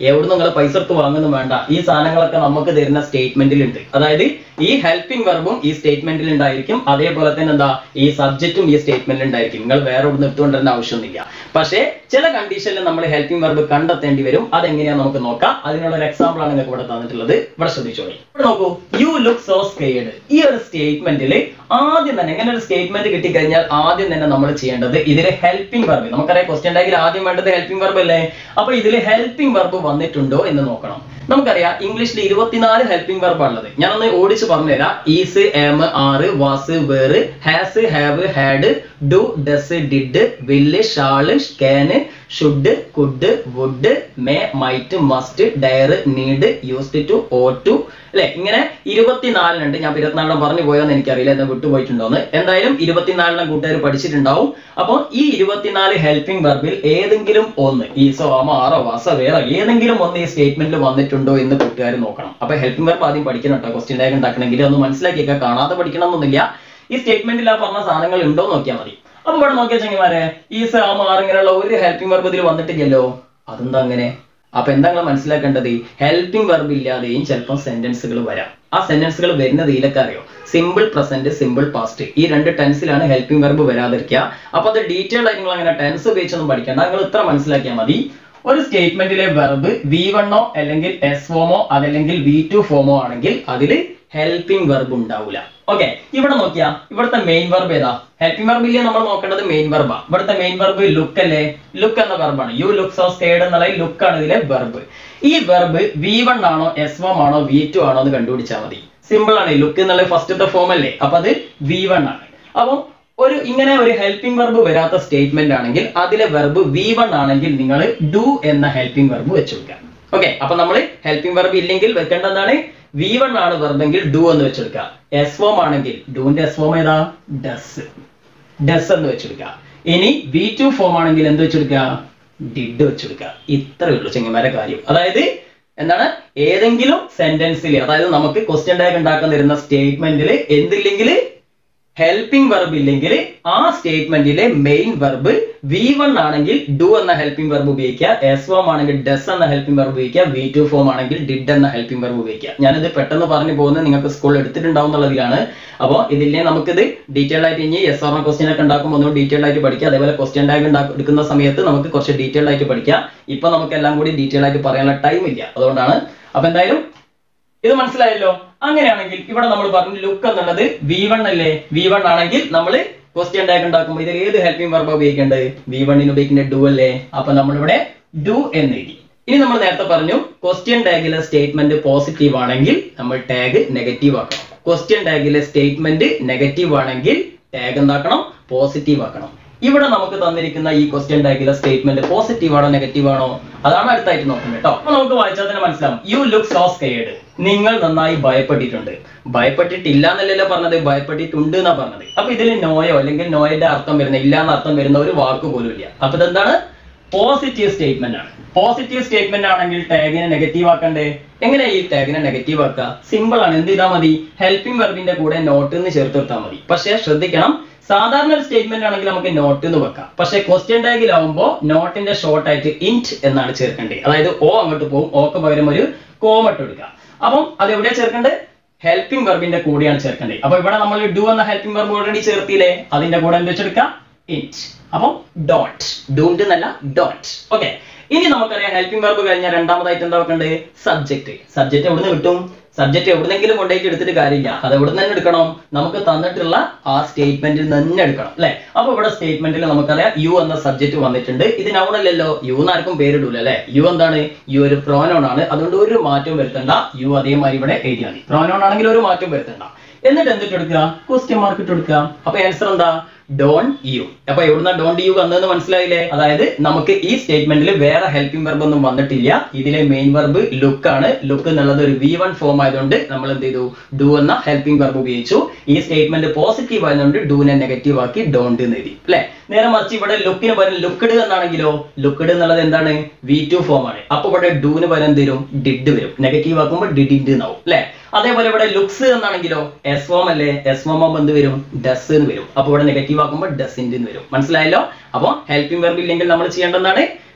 എവിടെ നിങ്ങൾ പൈസ എടുത്ത് വാങ്ങുന്നു വേണ്ട ഈ സാധനങ്ങളൊക്കെ നമുക്ക് തരുന്ന സ്റ്റേറ്റ്മെന്റിൽ ഉണ്ട് അതായത് ഈ ഹെൽപ്പിംഗ് വെർബും ഈ സ്റ്റേറ്റ്മെന്റിൽ ഉണ്ടായിരിക്കും അതേപോലെ തന്നെ എന്താ ഈ സബ്ജക്റ്റും ഈ സ്റ്റേറ്റ്മെന്റിൽ ഉണ്ടായിരിക്കും നിങ്ങൾ വേറെ ഇവിടെ നിർത്തുകൊണ്ടിരുന്ന ആവശ്യമൊന്നുമില്ല പക്ഷേ ചില കണ്ടീഷനിൽ നമ്മൾ ഹെൽപ്പിംഗ് വെർബ് കണ്ടെത്തേണ്ടി വരും അതെങ്ങനെയാ നമുക്ക് നോക്കാം അതിനുള്ള ഒരു എക്സാമ്പിൾ ആണ് നിങ്ങൾക്ക് ഇവിടെ തന്നിട്ടുള്ളത് ഇവിടെ ശ്രദ്ധിച്ചോളി ഇവിടെ നോക്കൂ യു ലുക്ക് സോ സ്കെയ്ഡ് ഈ ഒരു സ്റ്റേറ്റ്മെന്റിൽ ആദ്യം തന്നെ ഇങ്ങനെ ഒരു സ്റ്റേറ്റ്മെന്റ് കിട്ടിക്കഴിഞ്ഞാൽ ആദ്യം തന്നെ നമ്മൾ ചെയ്യേണ്ടത് ഇതിൽ ഹെൽപ്പിംഗ് വെർബ് നമുക്കറിയാം ക്വസ്റ്റ്യൻ ടാഗിൽ ആദ്യം വേണ്ടത് ഹെൽപ്പിംഗ് വെർബ് അല്ലേ അപ്പൊ ഇതിൽ ഹെൽപ്പിംഗ് വെർബ് വന്നിട്ടുണ്ടോ എന്ന് നോക്കണം നമുക്കറിയാം ഇംഗ്ലീഷിൽ ഇരുപത്തിനാല് ഹെൽപ്പിംഗ് വെർബ് ഉള്ളത് ഞാനൊന്ന് ഓടിച്ച് പറഞ്ഞുതരാം is am are was were has have had do does did will shall can should could would may might must dare need used to ought to അല്ലെ ഇങ്ങനെ ഇരുപത്തിനാലിനുണ്ട് ഞാൻ ഇരുപത്തിനാലിനും പറഞ്ഞു പോയോന്ന് എനിക്കറിയില്ല എന്താ വിട്ടുപോയിട്ടുണ്ടോന്ന് എന്തായാലും ഇരുപത്തിനാലിനും കൂട്ടുകാർ പഠിച്ചിട്ടുണ്ടാവും അപ്പോൾ ഈ ഇരുപത്തിനാല് ഹെൽപ്പിംഗ് വെർബിൽ ഏതെങ്കിലും ഒന്ന് ഈസോ ആമോ ആറോ വാസോ വേറോ ഏതെങ്കിലും ഒന്ന് ഈ സ്റ്റേറ്റ്മെന്റിൽ വന്നിട്ടുണ്ടോ എന്ന് കൂട്ടുകാർ നോക്കണം അപ്പൊ ഹെൽപ്പിംഗ് വെർബ് ആദ്യം പഠിക്കണം കേട്ടോ ക്വസ്റ്റ്യൻ ടാഗ് ഉണ്ടാക്കണമെങ്കിൽ ഒന്ന് മനസ്സിലാക്കിയൊക്കെ കാണാതെ പഠിക്കണം എന്നൊന്നുമില്ല ഈ സ്റ്റേറ്റ്മെന്റിൽ ആ പറഞ്ഞ സാധനങ്ങൾ ഉണ്ടോ എന്ന് നോക്കിയാൽ മതി അപ്പൊ ഇവിടെ നോക്കിയ ചെങ്ങിമാരെ ഈസ് ആമോ ആറ് ഇങ്ങനെയുള്ള ഒരു ഹെൽപ്പിംഗ് വെർബ് ഇതിൽ വന്നിട്ടില്ലല്ലോ അതെന്താ അങ്ങനെ അപ്പൊ എന്താ നിങ്ങൾ മനസ്സിലാക്കേണ്ടത് ഹെൽപ്പിംഗ് വെർബ് ഇല്ലാതെയും ചിലപ്പോൾ സെന്റൻസുകൾ വരാം ആ സെന്റൻസുകൾ വരുന്നത് ഇതിലൊക്കെ അറിയോ സിമ്പിൾ പ്രസന്റ് സിമ്പിൾ പാസ്റ്റ് ഈ രണ്ട് ടെൻസിലാണ് ഹെൽപ്പിംഗ് വെർബ് വരാതിരിക്കുക അപ്പൊ അത് ഡീറ്റെയിൽ ആയിട്ട് നിങ്ങൾ അങ്ങനെ ടെൻസ് ഉപയോഗിച്ചൊന്നും പഠിക്കേണ്ട നിങ്ങൾ ഇത്ര മനസ്സിലാക്കിയാൽ മതി ഒരു സ്റ്റേറ്റ്മെന്റിലെ വെർബ് വി വണ്ണോ അല്ലെങ്കിൽ എസ് ഫോമോ അതല്ലെങ്കിൽ വി ടു ഫോമോ ആണെങ്കിൽ അതിൽ ഹെൽപ്പിംഗ് വെർബ് ഉണ്ടാവില്ല ഓക്കെ ഇവിടെ നോക്കിയാ ഇവിടുത്തെ മെയിൻ വെർബ് ഏതാ ഹെൽപ്പിംഗ് വെർബ് ഇല്ലേ നമ്മൾ നോക്കേണ്ടത് മെയിൻ വെർബാ ഇവിടുത്തെ മെയിൻ വെർബ് ലുക്ക് അല്ലേ ലുക്ക് എന്ന വെർബാണ് യു ലുക്ക് സോ സ്കേഡ് എന്നുള്ള ലുക്ക് ആണ് ഇതിലെ വെർബ് ഈ വെർബ് വി വൺ ആണോ എസ് വൺ ആണോ വി ടു ആണോ എന്ന് കണ്ടുപിടിച്ചാൽ മതി സിമ്പിൾ ആണ് ലുക്ക് എന്നുള്ള ഫസ്റ്റത്തെ ഫോം അല്ലേ അപ്പൊ അത് വി വൺ ആണ് അപ്പം ഒരു ഇങ്ങനെ ഒരു ഹെൽപ്പിംഗ് വെർബ് വരാത്ത സ്റ്റേറ്റ്മെന്റ് ആണെങ്കിൽ അതിലെ വെർബ് വി വൺ ആണെങ്കിൽ നിങ്ങൾ ഡു എന്ന ഹെൽപ്പിംഗ് വെർബ് വെച്ച് കൊടുക്കുക ഓക്കെ അപ്പൊ നമ്മൾ ഹെൽപ്പിംഗ് വെർബ് ഇല്ലെങ്കിൽ വെക്കേണ്ടതാണ് വി വൺ ആണ് വെർബെങ്കിൽ ഡു എന്ന് വെച്ചെടുക്കുക എസ് ഫോം ആണെങ്കിൽ ഡൂന്റെ എസ് ഫോം ഏതാ ഡസ് ഡസ് എന്ന് വെച്ചെടുക്കുക ഇനി വി ടു ഫോം ആണെങ്കിൽ എന്ത് വെച്ചെടുക്കുക ഡിഡ് വെച്ചെടുക്കുക ഇത്രയേ ഉള്ളൂ ചെങ്ങന്മാരെ കാര്യം അതായത് എന്താണ് ഏതെങ്കിലും സെന്റൻസിൽ അതായത് നമുക്ക് ക്വസ്റ്റ്യൻ ടാഗ് ഉണ്ടാക്കാൻ തരുന്ന സ്റ്റേറ്റ്മെന്റിൽ എന്തില്ലെങ്കിൽ ഹെൽപ്പിംഗ് വെർബ് ഇല്ലെങ്കിൽ ആ സ്റ്റേറ്റ്മെന്റിലെ മെയിൻ വെർബ് വി വൺ ആണെങ്കിൽ ഡു എന്ന ഹെൽപ്പിംഗ് വെർബ് ഉപയോഗിക്കുക എസ് ഫോം ആണെങ്കിൽ ഡസ് എന്ന ഹെൽപ്പിംഗ് വെർബ് ഉപയോഗിക്കുക വി ടു ഫോം ആണെങ്കിൽ ഡിഡ് എന്ന ഹെൽപ്പിംഗ് വെർബ് ഉപയോഗിക്കുക ഞാനിത് പെട്ടെന്ന് പറഞ്ഞു പോകുന്നത് നിങ്ങൾക്ക് സ്കൂളിൽ എടുത്തിട്ടുണ്ടാവും എന്നുള്ളതിലാണ് അപ്പോൾ ഇതിലെ നമുക്കിത് ഡീറ്റെയിൽ ആയിട്ട് ഇനി എസ് ആർ ക്വസ്റ്റ്യൻ ഒക്കെ ഉണ്ടാക്കുമ്പോൾ ഒന്നും ഡീറ്റെയിൽ ആയിട്ട് പഠിക്കുക അതേപോലെ ക്വസ്റ്റ്യൻ ടാഗ് എടുക്കുന്ന സമയത്ത് നമുക്ക് കുറച്ച് ഡീറ്റെയിൽ ആയിട്ട് പഠിക്കാം ഇപ്പൊ നമുക്ക് എല്ലാം കൂടി ഡീറ്റെയിൽ ആയിട്ട് പറയാനുള്ള ടൈം ഇല്ല അതുകൊണ്ടാണ് അപ്പൊ എന്തായാലും ഇത് മനസ്സിലായല്ലോ അങ്ങനെയാണെങ്കിൽ ഇവിടെ നമ്മൾ പറഞ്ഞു ലുക്ക് എന്നുള്ളത് വി വൺ അല്ലേ വി വൺ ആണെങ്കിൽ നമ്മൾ ക്വസ്റ്റ്യൻ ടാഗ് ഉണ്ടാക്കുമ്പോൾ ഇതിൽ ഏത് ഹെൽപ്പിംഗ് വെർബ് ഉപയോഗിക്കേണ്ടത് വി വണ്ണിന് ഉപയോഗിക്കേണ്ട ഡു അല്ലേ അപ്പൊ നമ്മളിവിടെ ഡു എന്ന് എഴുതി ഇനി നമ്മൾ നേരത്തെ പറഞ്ഞു ക്വസ്റ്റ്യൻ ടാഗിലെ സ്റ്റേറ്റ്മെന്റ് പോസിറ്റീവ് ആണെങ്കിൽ നമ്മൾ ടാഗ് നെഗറ്റീവ് ആക്കണം ക്വസ്റ്റ്യൻ ടാഗിലെ സ്റ്റേറ്റ്മെന്റ് നെഗറ്റീവ് ആണെങ്കിൽ ടാഗ് എന്താക്കണം പോസിറ്റീവ് ആക്കണം ഇവിടെ നമുക്ക് തന്നിരിക്കുന്ന ഈ ക്വസ്റ്റ്യൻ ടാഗിലെ സ്റ്റേറ്റ്മെന്റ് പോസിറ്റീവ് ആണോ നെഗറ്റീവ് ആണോ അതാണ് അടുത്തായിട്ട് നോക്കുന്നത് കേട്ടോ അപ്പൊ നമുക്ക് വായിച്ചാൽ തന്നെ മനസ്സിലാവും യു ലുക്ക് സോ സ്കെയർഡ് നിങ്ങൾ നന്നായി ഭയപ്പെട്ടിട്ടുണ്ട് ഭയപ്പെട്ടിട്ടില്ല എന്നല്ലല്ലോ പറഞ്ഞത് ഭയപ്പെട്ടിട്ടുണ്ട് എന്നാ പറഞ്ഞത് അപ്പൊ ഇതിൽ നോയോ അല്ലെങ്കിൽ നോയുടെ അർത്ഥം വരുന്ന ഇല്ല എന്ന അർത്ഥം വരുന്ന ഒരു വാക്ക് പോലും ഇല്ല അപ്പൊ ഇതെന്താണ് പോസിറ്റീവ് സ്റ്റേറ്റ്മെന്റ് ആണ് പോസിറ്റീവ് സ്റ്റേറ്റ്മെന്റ് ആണെങ്കിൽ ടാഗിനെ നെഗറ്റീവ് ആക്കണ്ടേ എങ്ങനെ ഈ ടാഗിനെ നെഗറ്റീവ് ആക്കുക സിമ്പിൾ ആണ് എന്ത് ചെയ്താൽ മതി ഹെൽപ്പിംഗ് വെർബിന്റെ കൂടെ നോട്ട് എന്ന് ചേർത്ത് നിർത്താൽ മതി പക്ഷേ ശ്രദ്ധിക്കണം സാധാരണ ഒരു സ്റ്റേറ്റ്മെന്റ് ആണെങ്കിൽ നമുക്ക് നോട്ട് എന്ന് വെക്കാം പക്ഷേ ക്വസ്റ്റ്യൻ ടാഗിലാവുമ്പോൾ നോട്ടിന്റെ ഷോർട്ട് ആയിട്ട് ഇൻറ്റ് എന്നാണ് ചേർക്കേണ്ടത് അതായത് ഓ അങ്ങോട്ട് പോകും ഓക്ക് പകരം ഒരു കോമട്ട് എടുക്കുക അപ്പം അത് എവിടെയാ ചേർക്കേണ്ടത് ഹെൽപ്പിംഗ് വെർബിന്റെ കൂടെയാണ് ചേർക്കേണ്ടത് അപ്പൊ ഇവിടെ നമ്മൾ ഡു എന്ന ഹെൽപ്പിംഗ് വെർബ് ഓൾറെഡി ചേർത്തില്ലേ അതിന്റെ കൂടെ എന്ത് വെച്ചെടുക്കാം ഇറ്റ് അപ്പം ഡോട്ട് ഡൂണ്ട് എന്നല്ല ഡോട്ട് ഓക്കെ ഇനി നമുക്കറിയാം ഹെൽപ്പിംഗ് വെർബ് കഴിഞ്ഞാൽ രണ്ടാമതായിട്ട് എന്താ വെക്കേണ്ടത് സബ്ജക്ട് സബ്ജക്ട് എവിടുന്ന് കിട്ടും സബ്ജക്ട് എവിടുന്നെങ്കിലും കൊണ്ടുപോയിട്ട് എടുത്തിട്ട് കാര്യമില്ല അത് എവിടെ തന്നെ എടുക്കണം നമുക്ക് തന്നിട്ടുള്ള ആ സ്റ്റേറ്റ്മെന്റിൽ തന്നെ എടുക്കണം അല്ലെ അപ്പൊ ഇവിടെ സ്റ്റേറ്റ്മെന്റിൽ നമുക്കറിയാം യു എന്ന സബ്ജക്ട് വന്നിട്ടുണ്ട് ഇത് നൗണല്ലല്ലോ യു എന്നാർക്കും പേരിടൂല അല്ലെ യു എന്താണ് യു ഒരു പ്രോനോൺ ആണ് അതുകൊണ്ട് ഒരു മാറ്റവും വരുത്തണ്ട യു അതേമാതിരി ഇവിടെ എഴുതിയാൽ മതി പ്രോനോൺ ആണെങ്കിൽ ഒരു മാറ്റവും വരുത്തണ്ട എന്നിട്ട് എന്തിട്ട് എടുക്കുക ക്വസ്റ്റ്യൻ മാർക്ക് ഇട്ട് എടുക്കുക അപ്പൊ ആൻസർ എന്താ ഡോൺ യു അപ്പൊ എവിടുന്ന ഡോണ്ട് യു വന്നതെന്ന് മനസ്സിലായില്ലേ അതായത് നമുക്ക് ഈ സ്റ്റേറ്റ്മെന്റിൽ വേറെ ഹെൽപ്പിംഗ് വെർബ് ഒന്നും വന്നിട്ടില്ല ഇതിലെ മെയിൻ വെർബ് ലുക്ക് ആണ് ലുക്ക് എന്നുള്ളത് ഒരു വി വൺ ഫോം ആയതുകൊണ്ട് നമ്മൾ എന്ത് ചെയ്തു ഡു എന്ന ഹെൽപ്പിംഗ് വെർബ് ഉപയോഗിച്ചു ഈ സ്റ്റേറ്റ്മെന്റ് പോസിറ്റീവ് ആയതുകൊണ്ട് ഡൂനെ നെഗറ്റീവ് ആക്കി ഡോണ്ട് എന്ന് എഴുതി അല്ലെ നേരെ മറിച്ച് ഇവിടെ ലുക്കിന് പകരം ലുക്ക്ഡ് എന്നാണെങ്കിലോ ലുക്ക്ഡ് എന്നുള്ളത് എന്താണ് വി ടു ഫോം ആണ് അപ്പൊ ഇവിടെ ഡൂന് പകരം എന്ത് വരും ഡിഡ് വരും നെഗറ്റീവ് ആക്കുമ്പോൾ ഡിഡിഡ് എന്നാവും അല്ലെ അതേപോലെ ഇവിടെ ലുക്സ് എന്നാണെങ്കിലോ എസ് ഫോം അല്ലേ എസ് ഫോം ആകുമ്പോൾ എന്ത് വരും ഡസ് എന്ന് വരും അപ്പൊ ഇവിടെ നെഗറ്റീവ് ആക്കുമ്പോൾ ഡസിന്റെ എന്ന് വരും മനസ്സിലായല്ലോ അപ്പൊ ഹെൽപ്പിംഗ് വെർബ് ഇല്ലെങ്കിൽ നമ്മൾ ചെയ്യേണ്ടതാണ്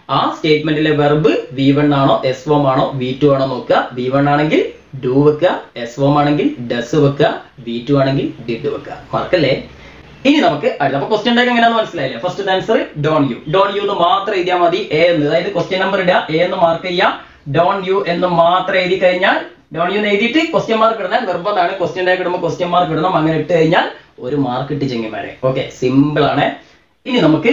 ആ സ്റ്റേറ്റ്മെന്റിലെ വെർബ് വി വൺ ആണോ എസ് ഫോം ആണോ വി ടു ആണോ നോക്കുക വി വൺ ആണെങ്കിൽ ഡു വെക്കുക എസ് ഫോം ആണെങ്കിൽ ഡസ് വെക്കുക വി ടു ആണെങ്കിൽ ഡിഡ് വെക്കുക മറക്കല്ലേ ഇനി നമുക്ക് അടുത്ത അപ്പൊ ക്വസ്റ്റ്യൻ ടാഗ് എങ്ങനെയാണെന്ന് മനസ്സിലായില്ലേ first answer don't you don't you എന്ന് മാത്രം എഴുതിയാൽ മതി എ എന്ന് അതായത് ക്വസ്റ്റ്യൻ നമ്പർ ഇടുക എ എന്ന് മാർക്ക് ചെയ്യുക ഡോൺ യു എന്ന് മാത്രം എഴുതി കഴിഞ്ഞാൽ ഡോൺ യു എന്ന് എഴുതിയിട്ട് ക്വസ്റ്റ്യൻ മാർക്ക് ഇടണം നിർബന്ധമാണ് ക്വസ്റ്റ്യൻ ടാഗ് ഇടുമ്പോൾ ക്വസ്റ്റ്യൻ മാർക്ക് ഇടണം അങ്ങനെ ഇട്ട് കഴിഞ്ഞാൽ ഒരു മാർക്ക് ഇട്ട് ചെങ്ങിമാരെ ഓക്കെ സിമ്പിൾ ആണ് ഇനി നമുക്ക്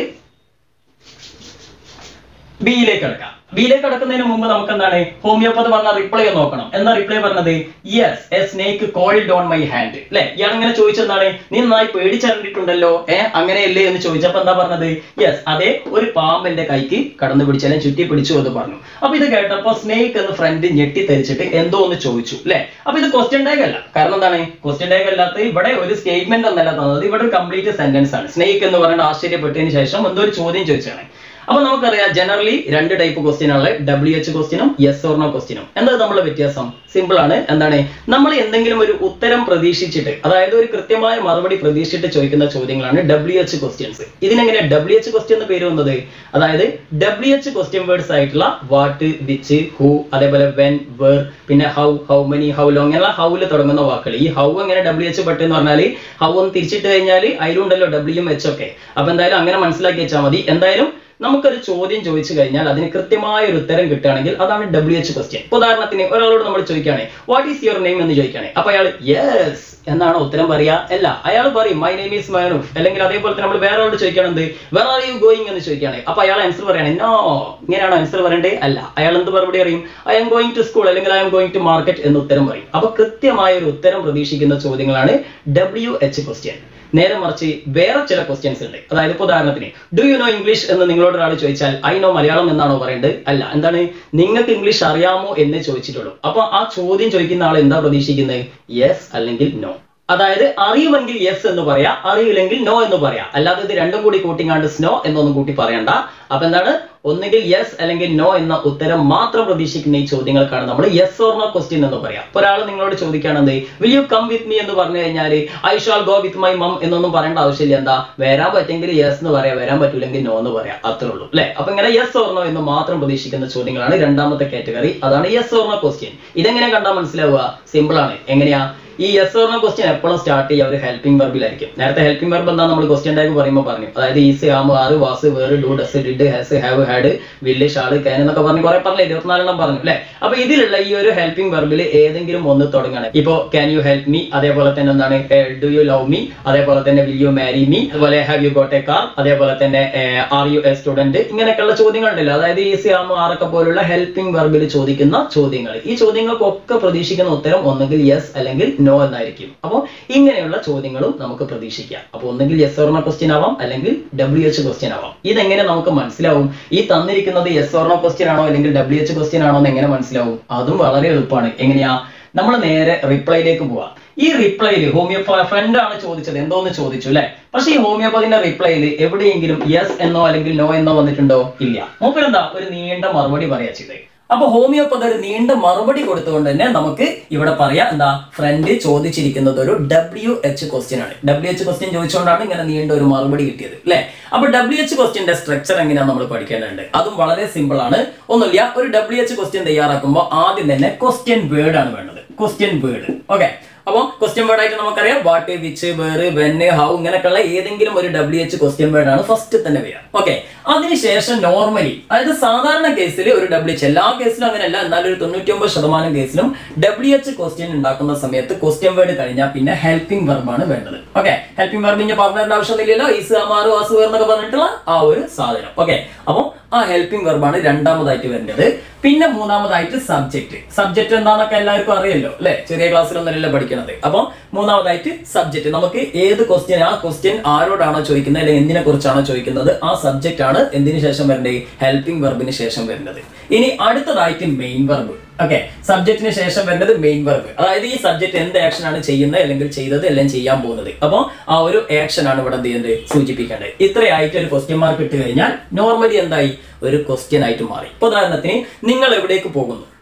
ബിയിലേക്ക് കിടക്കാം ബിയിലേക്ക് കിടക്കുന്നതിന് മുമ്പ് നമുക്ക് എന്താണ് ഹോമിയോപ്പതി പറഞ്ഞ റിപ്ലൈ നോക്കണം എന്താ റിപ്ലൈ പറഞ്ഞത് yes a snake coiled on my hand അല്ലെ ഇയാൾ ഇങ്ങനെ ചോദിച്ചെന്താണ് നീ നന്നായി പേടിച്ചറിഞ്ഞിട്ടുണ്ടല്ലോ ഏ അങ്ങനെയല്ലേ എന്ന് ചോദിച്ചപ്പോ എന്താ പറഞ്ഞത് യെസ് അതെ ഒരു പാമ്പ് എന്റെ കൈക്ക് കടന്നു പിടിച്ചാലും ചുറ്റി പിടിച്ചു എന്ന് പറഞ്ഞു അപ്പൊ ഇത് കേട്ടപ്പോ സ്നേക്ക് എന്ന് ഫ്രണ്ട് ഞെട്ടിത്തരിച്ചിട്ട് എന്തോ ഒന്ന് ചോദിച്ചു അല്ലെ അപ്പൊ ഇത് ക്വസ്റ്റ്യൻ ടാഗ് അല്ല കാരണം എന്താണ് ക്വസ്റ്റ്യൻ ടാഗ് അല്ലാത്ത ഇവിടെ ഒരു സ്റ്റേറ്റ്മെന്റ് ഒന്നല്ല തന്നത് ഇവിടെ ഒരു കംപ്ലീറ്റ് സെന്റൻസ് ആണ് സ്നേക്ക് എന്ന് പറയുന്നത് ആശ്ചര്യപ്പെട്ടതിന് ശേഷം എന്തോ ഒരു ചോദ്യം ചോദിച്ചാണ് അപ്പൊ നമുക്കറിയാം ജനറലി രണ്ട് ടൈപ്പ് ക്വസ്റ്റ്യൻ ആണ് ഡബ്ല്യു എച്ച് ക്വസ്റ്റ്യനും യെസ് ഓർ നോ ക്വസ്റ്റ്യനും എന്താ നമ്മളെ വ്യത്യാസം സിമ്പിൾ ആണ് എന്താണ് നമ്മൾ എന്തെങ്കിലും ഒരു ഉത്തരം പ്രതീക്ഷിച്ചിട്ട് അതായത് ഒരു കൃത്യമായ മറുപടി പ്രതീക്ഷിച്ചിട്ട് ചോദിക്കുന്ന ചോദ്യങ്ങളാണ് ഡബ്ല്യു എച്ച് ക്വസ്റ്റ്യൻസ് ഇതിനെങ്ങനെ ഡബ്ല്യു എച്ച് ക്വസ്റ്റ്യൻ എന്ന് പേര് വന്നത് അതായത് ഡബ്ല്യു എച്ച് ക്വസ്റ്റ്യൻ വേർഡ്സ് ആയിട്ടുള്ള വാട്ട് വിച്ച് ഹു അതേപോലെ വെൻ വേർ പിന്നെ how how many how long എന്നുള്ള ഹൗല് തുടങ്ങുന്ന വാക്കുകൾ ഈ ഹൗ എങ്ങനെ ഡബ്ല്യു എച്ച് പെട്ട് എന്ന് പറഞ്ഞാൽ ഹൗ ഒന്ന് തിരിച്ചിട്ട് കഴിഞ്ഞാൽ അതിലുണ്ടല്ലോ ഡബ്ല്യു എച്ച് ഒക്കെ അപ്പൊ എന്തായാലും അങ്ങനെ മനസ്സിലാക്കി വെച്ചാൽ മതി എന്തായാലും നമുക്കൊരു ചോദ്യം ചോദിച്ചു കഴിഞ്ഞാൽ അതിന് കൃത്യമായ ഒരു ഉത്തരം കിട്ടുകയാണെങ്കിൽ അതാണ് ഡബ്ല്യു എച്ച് ക്വസ്റ്റ്യൻ ഉദാഹരണത്തിന് ഒരാളോട് നമ്മൾ ചോദിക്കുകയാണ് വാട്ട് ഈസ് യുവർ നെയിം എന്ന് ചോദിക്കുകയാണ് അപ്പൊ അയാൾ യെസ് എന്നാണ് ഉത്തരം പറയാ അല്ല അയാൾ പറയും മൈ നെയിം ഈസ് മൈനൂഫ് അല്ലെങ്കിൽ അതേപോലെ തന്നെ നമ്മൾ വേറെ ആളോട് ചോദിക്കുകയാണെന്ത് വേർ ആർ യു ഗോയിങ് എന്ന് ചോദിക്കുകയാണ് അപ്പൊ അയാൾ ആൻസർ പറയാണ് നോ ഇങ്ങനെയാണോ ആൻസർ പറയേണ്ടത് അല്ല അയാൾ എന്ത് മറുപടി അറിയും I am going to school അല്ലെങ്കിൽ I am going to market എന്ന് ഉത്തരം പറയും അപ്പൊ കൃത്യമായ ഒരു ഉത്തരം പ്രതീക്ഷിക്കുന്ന ചോദ്യങ്ങളാണ് ഡബ്ല്യു എച്ച് ക്വസ്റ്റ്യൻ നേരെ മറിച്ച് വേറെ ചില ക്വസ്റ്റ്യൻസ് ഉണ്ട് അതായത് ഇപ്പൊ ഉദാഹരണത്തിന് ഡു യു നോ ഇംഗ്ലീഷ് എന്ന് നിങ്ങളോട് ഒരാൾ ചോദിച്ചാൽ ഐ നോ മലയാളം എന്നാണോ പറയേണ്ടത് അല്ല എന്താണ് നിങ്ങൾക്ക് ഇംഗ്ലീഷ് അറിയാമോ എന്ന് ചോദിച്ചിട്ടുള്ളൂ അപ്പൊ ആ ചോദ്യം ചോദിക്കുന്ന ആൾ എന്താ പ്രതീക്ഷിക്കുന്നത് യെസ് അല്ലെങ്കിൽ നോ അതായത് അറിയുമെങ്കിൽ യെസ് എന്ന് പറയാ അറിയില്ലെങ്കിൽ നോ എന്ന് പറയാ അല്ലാതെ ഇത് രണ്ടും കൂടി കൂട്ടിങ്ങാണ്ട് സ്നോ എന്നൊന്നും കൂട്ടി പറയണ്ട അപ്പൊ എന്താണ് ഒന്നുകിൽ യെസ് അല്ലെങ്കിൽ നോ എന്ന ഉത്തരം മാത്രം പ്രതീക്ഷിക്കുന്ന ഈ ചോദ്യങ്ങൾക്കാണ് നമ്മൾ യെസ് ഓർ നോ ക്വസ്റ്റ്യൻ എന്ന് പറയാം ഇപ്പൊ ഒരാൾ നിങ്ങളോട് ചോദിക്കുകയാണെന്ന് will you come with me എന്ന് പറഞ്ഞു കഴിഞ്ഞാൽ I shall go with my mum എന്നൊന്നും പറയേണ്ട ആവശ്യമില്ല എന്താ വരാൻ പറ്റെങ്കിൽ യെസ് എന്ന് പറയാം വരാൻ പറ്റില്ലെങ്കിൽ നോ എന്ന് പറയാം അത്രേ ഉള്ളൂ അല്ലെ അപ്പൊ ഇങ്ങനെ യെസ് ഓർ നോ എന്ന് മാത്രം പ്രതീക്ഷിക്കുന്ന ചോദ്യങ്ങളാണ് രണ്ടാമത്തെ കാറ്റഗറി അതാണ് യെസ് ഓർ നോ ക്വസ്റ്റ്യൻ ഇതെങ്ങനെ കണ്ടാൽ മനസ്സിലാവുക സിമ്പിൾ ആണ് എങ്ങനെയാ ഈ യെസ് ഓർ നോ ക്വസ്റ്റ്യൻ എപ്പോഴും സ്റ്റാർട്ട് ചെയ്യുക ഒരു ഹെൽപ്പിംഗ് വെർബിലായിരിക്കും നേരത്തെ ഹെൽപ്പിംഗ് വെർബ് എന്താ നമ്മൾ ക്വസ്റ്റ്യൻ ടാഗ് പറയുമ്പോൾ പറഞ്ഞു അതായത് is am are was were do does did has have had will shall can എന്നൊക്കെ പറഞ്ഞ് കുറെ പറഞ്ഞു ഇരുപത്തിനാലെണ്ണം പറഞ്ഞു അല്ലെ അപ്പൊ ഇതിലുള്ള ഈ ഒരു ഹെൽപ്പിംഗ് വെർബിൽ ഏതെങ്കിലും ഒന്ന് തുടങ്ങണം ഇപ്പോ ക്യാൻ യു ഹെൽപ്പ് മീ അതേപോലെ തന്നെ എന്താണ് ഡു യു ലവ് മീ അതേപോലെ തന്നെ വിൽ യു മാരി മീ അതുപോലെ have you got a car അതേപോലെ തന്നെ ആർ യു എ സ്റ്റുഡന്റ് ഇങ്ങനെയൊക്കെയുള്ള ചോദ്യങ്ങളുണ്ടല്ലോ അതായത് ഈസി ആം ആറൊക്കെ പോലുള്ള ഹെൽപ്പിംഗ് വെർബിൽ ചോദിക്കുന്ന ചോദ്യങ്ങൾ ഈ ചോദ്യങ്ങൾക്കൊക്കെ പ്രതീക്ഷിക്കുന്ന ഉത്തരം ഒന്നുകിൽ യെസ് അല്ലെങ്കിൽ നോ എന്നായിരിക്കും അപ്പോൾ ഇങ്ങനെയുള്ള ചോദ്യങ്ങളും നമുക്ക് പ്രതീക്ഷിക്കാം അപ്പോൾ ഒന്നുകിൽ യെസ് ഓർണ ക്വസ്റ്റ്യൻ ആവാം അല്ലെങ്കിൽ ഡബ്ല്യു എച്ച് ക്വസ്റ്റ്യൻ ആവാം ഇതെങ്ങനെ നമുക്ക് മനസ്സിലാവും ഈ തന്നിരിക്കുന്നത് യെസ് ഓർണ ക്വസ്റ്റ്യൻ ആണോ അല്ലെങ്കിൽ ഡബ്ല്യു എച്ച് ക്വസ്റ്റ്യൻ ആണോ എന്ന് എങ്ങനെ മനസ്സിലാവും അതും വളരെ എളുപ്പമാണ് എങ്ങനെയാ നമ്മൾ നേരെ റിപ്ലൈയിലേക്ക് പോവാം ഈ റിപ്ലൈയിൽ ഹോമിയോപ്പ ഫ്രണ്ട് ആണ് ചോദിച്ചത് എന്തോന്ന് ചോദിച്ചു അല്ലെ പക്ഷെ ഈ ഹോമിയോപ്പതിന്റെ റിപ്ലൈയിൽ എവിടെയെങ്കിലും യെസ് എന്നോ അല്ലെങ്കിൽ നോ എന്നോ വന്നിട്ടുണ്ടോ ഇല്ല മൂപ്പരെന്താ ഒരു നീണ്ട മറുപടി പറയാ ചെയ്തത് അപ്പൊ ഹോമിയോപ്പതി ഒരു നീണ്ട മറുപടി കൊടുത്തുകൊണ്ട് തന്നെ നമുക്ക് ഇവിടെ പറയാം എന്താ ഫ്രണ്ട് ചോദിച്ചിരിക്കുന്നത് ഒരു ഡബ്ല്യു എച്ച് ക്വസ്റ്റ്യൻ ആണ് ഡബ്ല്യു എച്ച് ക്വസ്റ്റ്യൻ ചോദിച്ചുകൊണ്ടാണ് ഇങ്ങനെ നീണ്ട ഒരു മറുപടി കിട്ടിയത് അല്ലെ അപ്പൊ ഡബ്ല്യു എച്ച് ക്വസ്റ്റ്യന്റെ സ്ട്രക്ചർ എങ്ങനെയാണ് നമ്മൾ പഠിക്കേണ്ടതുണ്ട് അതും വളരെ സിമ്പിൾ ആണ് ഒന്നുമില്ല ഒരു ഡബ്ല്യു എച്ച് ക്വസ്റ്റ്യൻ തയ്യാറാക്കുമ്പോൾ ആദ്യം തന്നെ ക്വസ്റ്റ്യൻ വേർഡ് ആണ് വേണ്ടത് ക്വസ്റ്റ്യൻ വേർഡ് ഓക്കെ അപ്പൊ ക്വസ്റ്റ്യൻ വേർഡ് ആയിട്ട് നമുക്കറിയാം what which where when how ഇങ്ങനെയൊക്കെയുള്ള ഏതെങ്കിലും ഒരു ഡബ്ല്യു എച്ച് ക്വസ്റ്റ്യൻ വേർഡ് ആണ് ഫസ്റ്റ് തന്നെ വരിക ഓക്കെ അതിനുശേഷം നോർമലി അതായത് സാധാരണ കേസിൽ ഒരു ഡബ്ല്യു എച്ച് എല്ലാ കേസിലും അങ്ങനെയല്ല എന്നാൽ ഒരു തൊണ്ണൂറ്റി ഒമ്പത് ശതമാനം കേസിലും ഡബ്ല്യു എച്ച് ക്വസ്റ്റ്യൻ ഉണ്ടാക്കുന്ന സമയത്ത് ക്വസ്റ്റ്യൻ വേർഡ് കഴിഞ്ഞാൽ പിന്നെ ഹെൽപ്പിംഗ് വെർബാണ് വേണ്ടത് ഓക്കെ ഹെൽപ്പിംഗ് വെർബ് ഇനി പറഞ്ഞിട്ട് ആവശ്യമില്ലല്ലോ ഈസ് അമാറു ആസു എന്നൊക്കെ പറഞ്ഞിട്ടുള്ള ആ ഒരു സാധനം ഓക്കെ അപ്പോൾ ആ ഹെൽപ്പിംഗ് വെർബാണ് രണ്ടാമതായിട്ട് വരേണ്ടത് പിന്നെ മൂന്നാമതായിട്ട് സബ്ജക്റ്റ് സബ്ജക്റ്റ് എന്താണെന്നൊക്കെ എല്ലാവർക്കും അറിയല്ലോ അല്ലെ ചെറിയ ക്ലാസ്സിലൊന്നല്ല പഠിക്കണത് അപ്പം മൂന്നാമതായിട്ട് സബ്ജക്റ്റ് നമുക്ക് ഏത് ക്വസ്റ്റ്യൻ ആ ക്വസ്റ്റ്യൻ ആരോടാണോ ചോദിക്കുന്നത് അല്ലെങ്കിൽ എന്തിനെ കുറിച്ചാണോ ചോദിക്കുന്നത് ആ സബ്ജക്റ്റ് ആണ് എന്തിനു ശേഷം വരേണ്ടത് ഹെൽപ്പിംഗ് വെർബിന് ശേഷം വരുന്നത് ഇനി അടുത്തതായിട്ട് മെയിൻ വെർബ് ഓക്കെ സബ്ജക്റ്റിന് ശേഷം വരുന്നത് മെയിൻ വെർബ് അതായത് ഈ സബ്ജക്റ്റ് എന്ത് ആക്ഷൻ ആണ് ചെയ്യുന്നത് അല്ലെങ്കിൽ ചെയ്തത് എല്ലാം ചെയ്യാൻ പോകുന്നത് അപ്പോൾ ആ ഒരു ആക്ഷൻ ആണ് ഇവിടെ എന്ത് ചെയ്യുന്നത് സൂചിപ്പിക്കേണ്ടത് ഇത്രയായിട്ട് ഒരു ക്വസ്റ്റ്യൻ മാർക്ക് ഇട്ട് കഴിഞ്ഞാൽ നോർമലി എന്തായി ഒരു ക്വസ്റ്റ്യൻ ആയിട്ട് മാറി ഇപ്പൊ ഉദാഹരണത്തിന് നിങ്ങൾ എവിടേക്ക് പോകുന്നു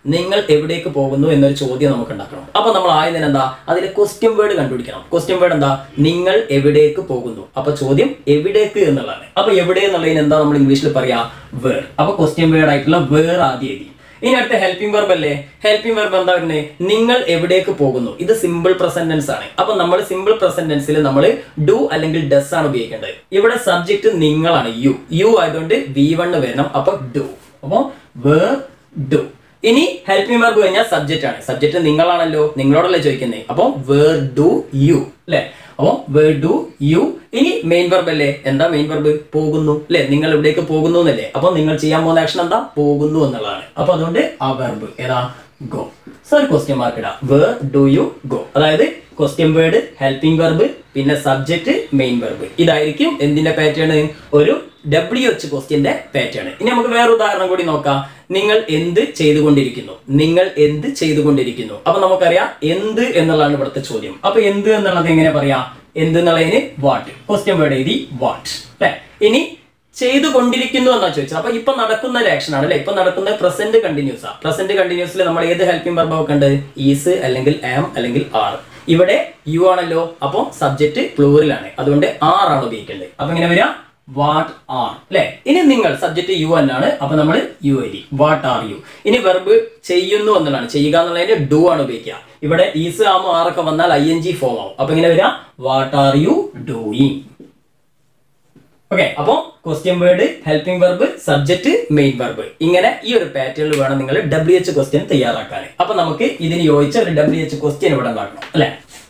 നിങ്ങൾ എവിടേക്ക് പോകുന്നു എന്നൊരു ചോദ്യം നമുക്ക് ഉണ്ടാക്കണം അപ്പൊ നമ്മൾ ആദ്യം തന്നെ എന്താ അതിലെ ക്വസ്റ്റ്യൻ വേർഡ് കണ്ടുപിടിക്കണം ക്വസ്റ്റ്യൻ വേർഡ് എന്താ നിങ്ങൾ എവിടേക്ക് പോകുന്നു അപ്പൊ ചോദ്യം എവിടേക്ക് എന്നുള്ളതാണ് അപ്പൊ എവിടെ എന്നുള്ളതിന് എന്താ നമ്മൾ ഇംഗ്ലീഷിൽ പറയാ വേർ അപ്പൊ ക്വസ്റ്റ്യൻ വേർഡ് ആയിട്ടുള്ള വേർ ആദ്യം എഴുതി ഇനി അടുത്ത ഹെൽപ്പിംഗ് വെർബ് അല്ലേ ഹെൽപ്പിംഗ് വെർബ് എന്താ പറയുന്നത് നിങ്ങൾ എവിടേക്ക് പോകുന്നു ഇത് സിമ്പിൾ പ്രസന്റൻസ് ആണ് അപ്പൊ നമ്മൾ സിമ്പിൾ പ്രസന്റൻസിൽ നമ്മൾ ഡു അല്ലെങ്കിൽ ഡസ് ആണ് ഉപയോഗിക്കേണ്ടത് ഇവിടെ സബ്ജക്ട് നിങ്ങളാണ് യു യു ആയതുകൊണ്ട് വി വണ് വരണം അപ്പൊ ഡു അപ്പൊ വേർ ഡു ഇനി ഹെൽപ്പിംഗ് വെർബ് കഴിഞ്ഞാൽ സബ്ജക്റ്റ് ആണ് സബ്ജക്റ്റ് നിങ്ങളാണല്ലോ നിങ്ങളോടല്ലേ ചോദിക്കുന്നത് അപ്പൊ വേർ ഡു യു അല്ലെ അപ്പൊ വേർ ഡു യു ഇനി മെയിൻ വെർബ് അല്ലേ എന്താ മെയിൻ വെർബ് പോകുന്നു അല്ലെ നിങ്ങൾ എവിടേക്ക് പോകുന്നു എന്നല്ലേ അപ്പൊ നിങ്ങൾ ചെയ്യാൻ പോകുന്ന ആക്ഷൻ എന്താ പോകുന്നു എന്നുള്ളതാണ് അപ്പൊ അതുകൊണ്ട് ആ വെർബ് ഏതാ ഗോ സോ ഒരു ക്വസ്റ്റ്യൻ മാർക്ക് ഇടാം വേർ ഡു യു ഗോ അതായത് ക്വസ്റ്റ്യൻ വേർഡ് ഹെൽപ്പിംഗ് വെർബ് പിന്നെ സബ്ജക്റ്റ് മെയിൻ വെർബ് ഇതായിരിക്കും എന്തിന്റെ പാറ്റേൺ ഒരു ഡബ്ല്യു എച്ച് ക്വസ്റ്റ്യന്റെ പാറ്റേൺ ഇനി നമുക്ക് വേറെ ഉദാഹരണം കൂടി നോക്കാം നിങ്ങൾ എന്ത് ചെയ്തുകൊണ്ടിരിക്കുന്നു നിങ്ങൾ എന്ത് ചെയ്തുകൊണ്ടിരിക്കുന്നു അപ്പൊ നമുക്കറിയാം എന്ത് എന്നുള്ളതാണ് ഇവിടുത്തെ ചോദ്യം അപ്പൊ എന്ത് എന്നുള്ളത് എങ്ങനെ പറയാം എന്ത് എന്നുള്ളതിന് വാട്ട് ക്വസ്റ്റ്യൻ വേർഡ് എഴുതി വാട്ട് അല്ലെ ഇനി ചെയ്തുകൊണ്ടിരിക്കുന്നു എന്നാ ചോദിച്ചത് അപ്പൊ ഇപ്പൊ നടക്കുന്ന ഒരു ആക്ഷൻ ആണ് അല്ലെ ഇപ്പൊ നടക്കുന്ന പ്രസന്റ് കണ്ടിന്യൂസ് ആ പ്രസന്റ് കണ്ടിന്യൂസിൽ നമ്മൾ ഏത് ഹെൽപ്പിംഗ് വെർബ് വെക്കേണ്ടത് ഈസ് അല്ലെങ്കിൽ ആം അല്ലെങ്കിൽ ആർ ഇവിടെ യു ആണല്ലോ അപ്പൊ സബ്ജക്ട് പ്ലൂറിലാണ് അതുകൊണ്ട് ആർ ആണ് ഉപയോഗിക്കേണ്ടത് അപ്പൊ ഇങ്ങനെ വരിക വാട്ട് ആർ അല്ലെ ഇനി നിങ്ങൾ സബ്ജക്ട് യു എന്നാണ് അപ്പൊ നമ്മൾ യു എഴുതി വാട്ട് ആർ യു ഇനി വെർബ് ചെയ്യുന്നു എന്നുള്ളതാണ് ചെയ്യുക എന്നുള്ളതിന് ഡു ആണ് ഉപയോഗിക്കുക ഇവിടെ ഈസ് ആമോ ആറൊക്കെ വന്നാൽ ഐ എൻ ജി ഫോം ആവും അപ്പൊ ഇങ്ങനെ വരിക what are you doing okay അപ്പോൾ question word helping verb subject main verb ഇങ്ങനെ ഈ ഒരു പാറ്റേണിൽ വേണം നിങ്ങൾ ഡബ്ല്യു എച്ച് ക്വസ്റ്റ്യൻ തയ്യാറാക്കാൻ അപ്പൊ നമുക്ക് ഇതിന് യോജിച്ച ഒരു ഡബ്ല്യു എച്ച് ക്വസ്റ്റ്യൻ ഇവിടെ ഉണ്ടാക്കണം അല്ലെ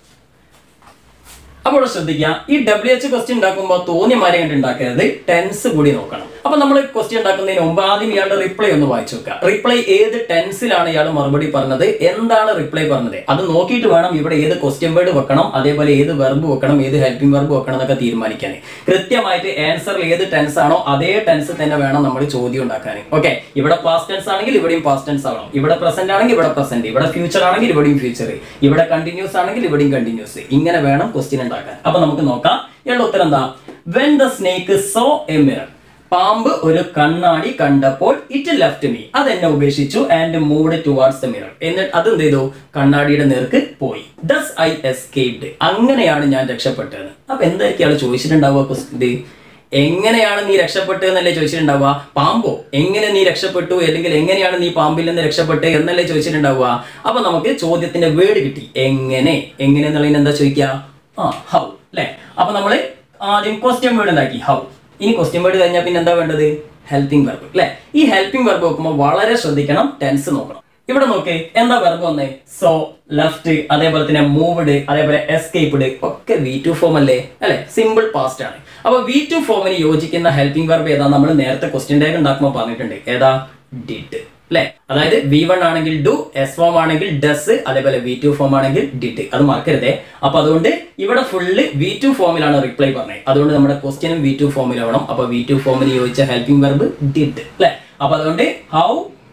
അപ്പോൾ ശ്രദ്ധിക്കുക ഈ ഡബ്ല്യു എച്ച് ക്വസ്റ്റ്യൻ ഉണ്ടാക്കുമ്പോൾ തോന്നിയ മാറി കണ്ട് ഉണ്ടാക്കരുത് ടെൻസ് കൂടി നോക്കണം അപ്പൊ നമ്മൾ ക്വസ്റ്റ്യൻ ഉണ്ടാക്കുന്നതിന് മുമ്പ് ആദ്യം ഇയാളുടെ റിപ്ലൈ ഒന്ന് വായിച്ചു നോക്കുക റിപ്ലൈ ഏത് ടെൻസിലാണ് ഇയാൾ മറുപടി പറഞ്ഞത് എന്താണ് റിപ്ലൈ പറഞ്ഞത് അത് നോക്കിയിട്ട് വേണം ഇവിടെ ഏത് ക്വസ്റ്റ്യൻ വേർഡ് വെക്കണം അതേപോലെ ഏത് വെർബ് വെക്കണം ഏത് ഹെൽപ്പിംഗ് വെർബ് വെക്കണം എന്നൊക്കെ തീരുമാനിക്കാൻ കൃത്യമായിട്ട് ആൻസറിൽ ഏത് ടെൻസ് ആണോ അതേ ടെൻസ് തന്നെ വേണം നമ്മൾ ചോദ്യം ഉണ്ടാക്കാൻ ഓക്കെ ഇവിടെ പാസ്റ്റ് ടെൻസ് ആണെങ്കിൽ ഇവിടെയും പാസ്റ്റ് ടെൻസ് ആവണം ഇവിടെ പ്രസന്റ് ആണെങ്കിൽ ഇവിടെ പ്രസന്റ് ഇവിടെ ഫ്യൂച്ചർ ആണെങ്കിൽ ഇവിടെയും ഫ്യൂച്ചർ ഇവിടെ കണ്ടിന്യൂസ് ആണെങ്കിൽ ഇവിടെയും കണ്ടിന്യൂസ് ഇങ്ങനെ വേണം ക്വസ്റ്റ്യൻ ഉണ്ടാക്കാൻ അപ്പൊ നമുക്ക് നോക്കാം ഇയാളുടെ ഉത്തരം എന്താ when the snake saw a mirror പാമ്പ് ഒരു കണ്ണാടി കണ്ടപ്പോൾ ഇറ്റ് ലെഫ്റ്റ് മീ അത് എന്നെ ഉപേക്ഷിച്ചു and moved towards the mirror എന്നിട്ട് അത് എന്ത് ചെയ്തു കണ്ണാടിയുടെ നേർക്ക് പോയി ഡസ് ഐ എസ്കേപ്ഡ് അങ്ങനെയാണ് ഞാൻ രക്ഷപ്പെട്ടത് അപ്പൊ എന്തായിരിക്കും ആള് ചോദിച്ചിട്ടുണ്ടാവുക ക്വസ്റ്റ്യൻ എങ്ങനെയാണ് നീ രക്ഷപ്പെട്ടത് എന്നല്ലേ ചോദിച്ചിട്ടുണ്ടാവുക പാമ്പോ എങ്ങനെ നീ രക്ഷപ്പെട്ടു അല്ലെങ്കിൽ എങ്ങനെയാണ് നീ പാമ്പിൽ നിന്ന് രക്ഷപ്പെട്ടത് എന്നല്ലേ ചോദിച്ചിട്ടുണ്ടാവുക അപ്പൊ നമുക്ക് ചോദ്യത്തിന്റെ വേർഡ് കിട്ടി എങ്ങനെ എങ്ങനെ എന്നുള്ളതിന് എന്താ ചോദിക്കുക ആ ഹൗ അല്ലെ അപ്പൊ നമ്മള് ആദ്യം ക്വസ്റ്റ്യൻ വേർഡ് ഉണ്ടാക്കി ഹൗ ഇനി ക്വസ്റ്റ്യൻ വേർഡ് കഴിഞ്ഞാൽ പിന്നെ എന്താ വേണ്ടത് ഹെൽപ്പിംഗ് വെർബ് അല്ലെ ഈ ഹെൽപ്പിംഗ് വെർബ് നോക്കുമ്പോൾ വളരെ ശ്രദ്ധിക്കണം ടെൻസ് നോക്കണം ഇവിടെ നോക്ക് എന്താ വെർബ് വന്നേ സോ ലെഫ്റ്റ് അതേപോലെ തന്നെ മൂവ്ഡ് അതേപോലെ എസ്കേപ്ഡ് ഒക്കെ വി ടു ഫോം അല്ലേ അല്ലെ സിമ്പിൾ പാസ്റ്റ് ആണ് അപ്പൊ വി ടു ഫോമിന് യോജിക്കുന്ന ഹെൽപ്പിംഗ് വെർബ് ഏതാ നമ്മൾ നേരത്തെ ക്വസ്റ്റ്യൻ ടൈം ഉണ്ടാക്കുമ്പോൾ പറഞ്ഞിട്ടുണ്ട് ഏതാ ഡിഡ് അല്ലെ അതായത് വി വൺ ആണെങ്കിൽ ഡു എസ് ഫോം ആണെങ്കിൽ ഡസ് അതേപോലെ വി ടു ഫോം ആണെങ്കിൽ ഡിഡ് അത് മറക്കരുതേ അപ്പൊ അതുകൊണ്ട് ഇവിടെ ഫുള്ള് വി ടു ഫോമിലാണ് റിപ്ലൈ പറഞ്ഞത് അതുകൊണ്ട് നമ്മുടെ ക്വസ്റ്റ്യനും വി ടു ഫോമിൽ വേണം അപ്പൊ വി ടു ഫോമിന് യോജിച്ച ഹെൽപ്പിംഗ് വെർബ് ഡിഡ് അല്ലെ അപ്പൊ അതുകൊണ്ട് ഹൗ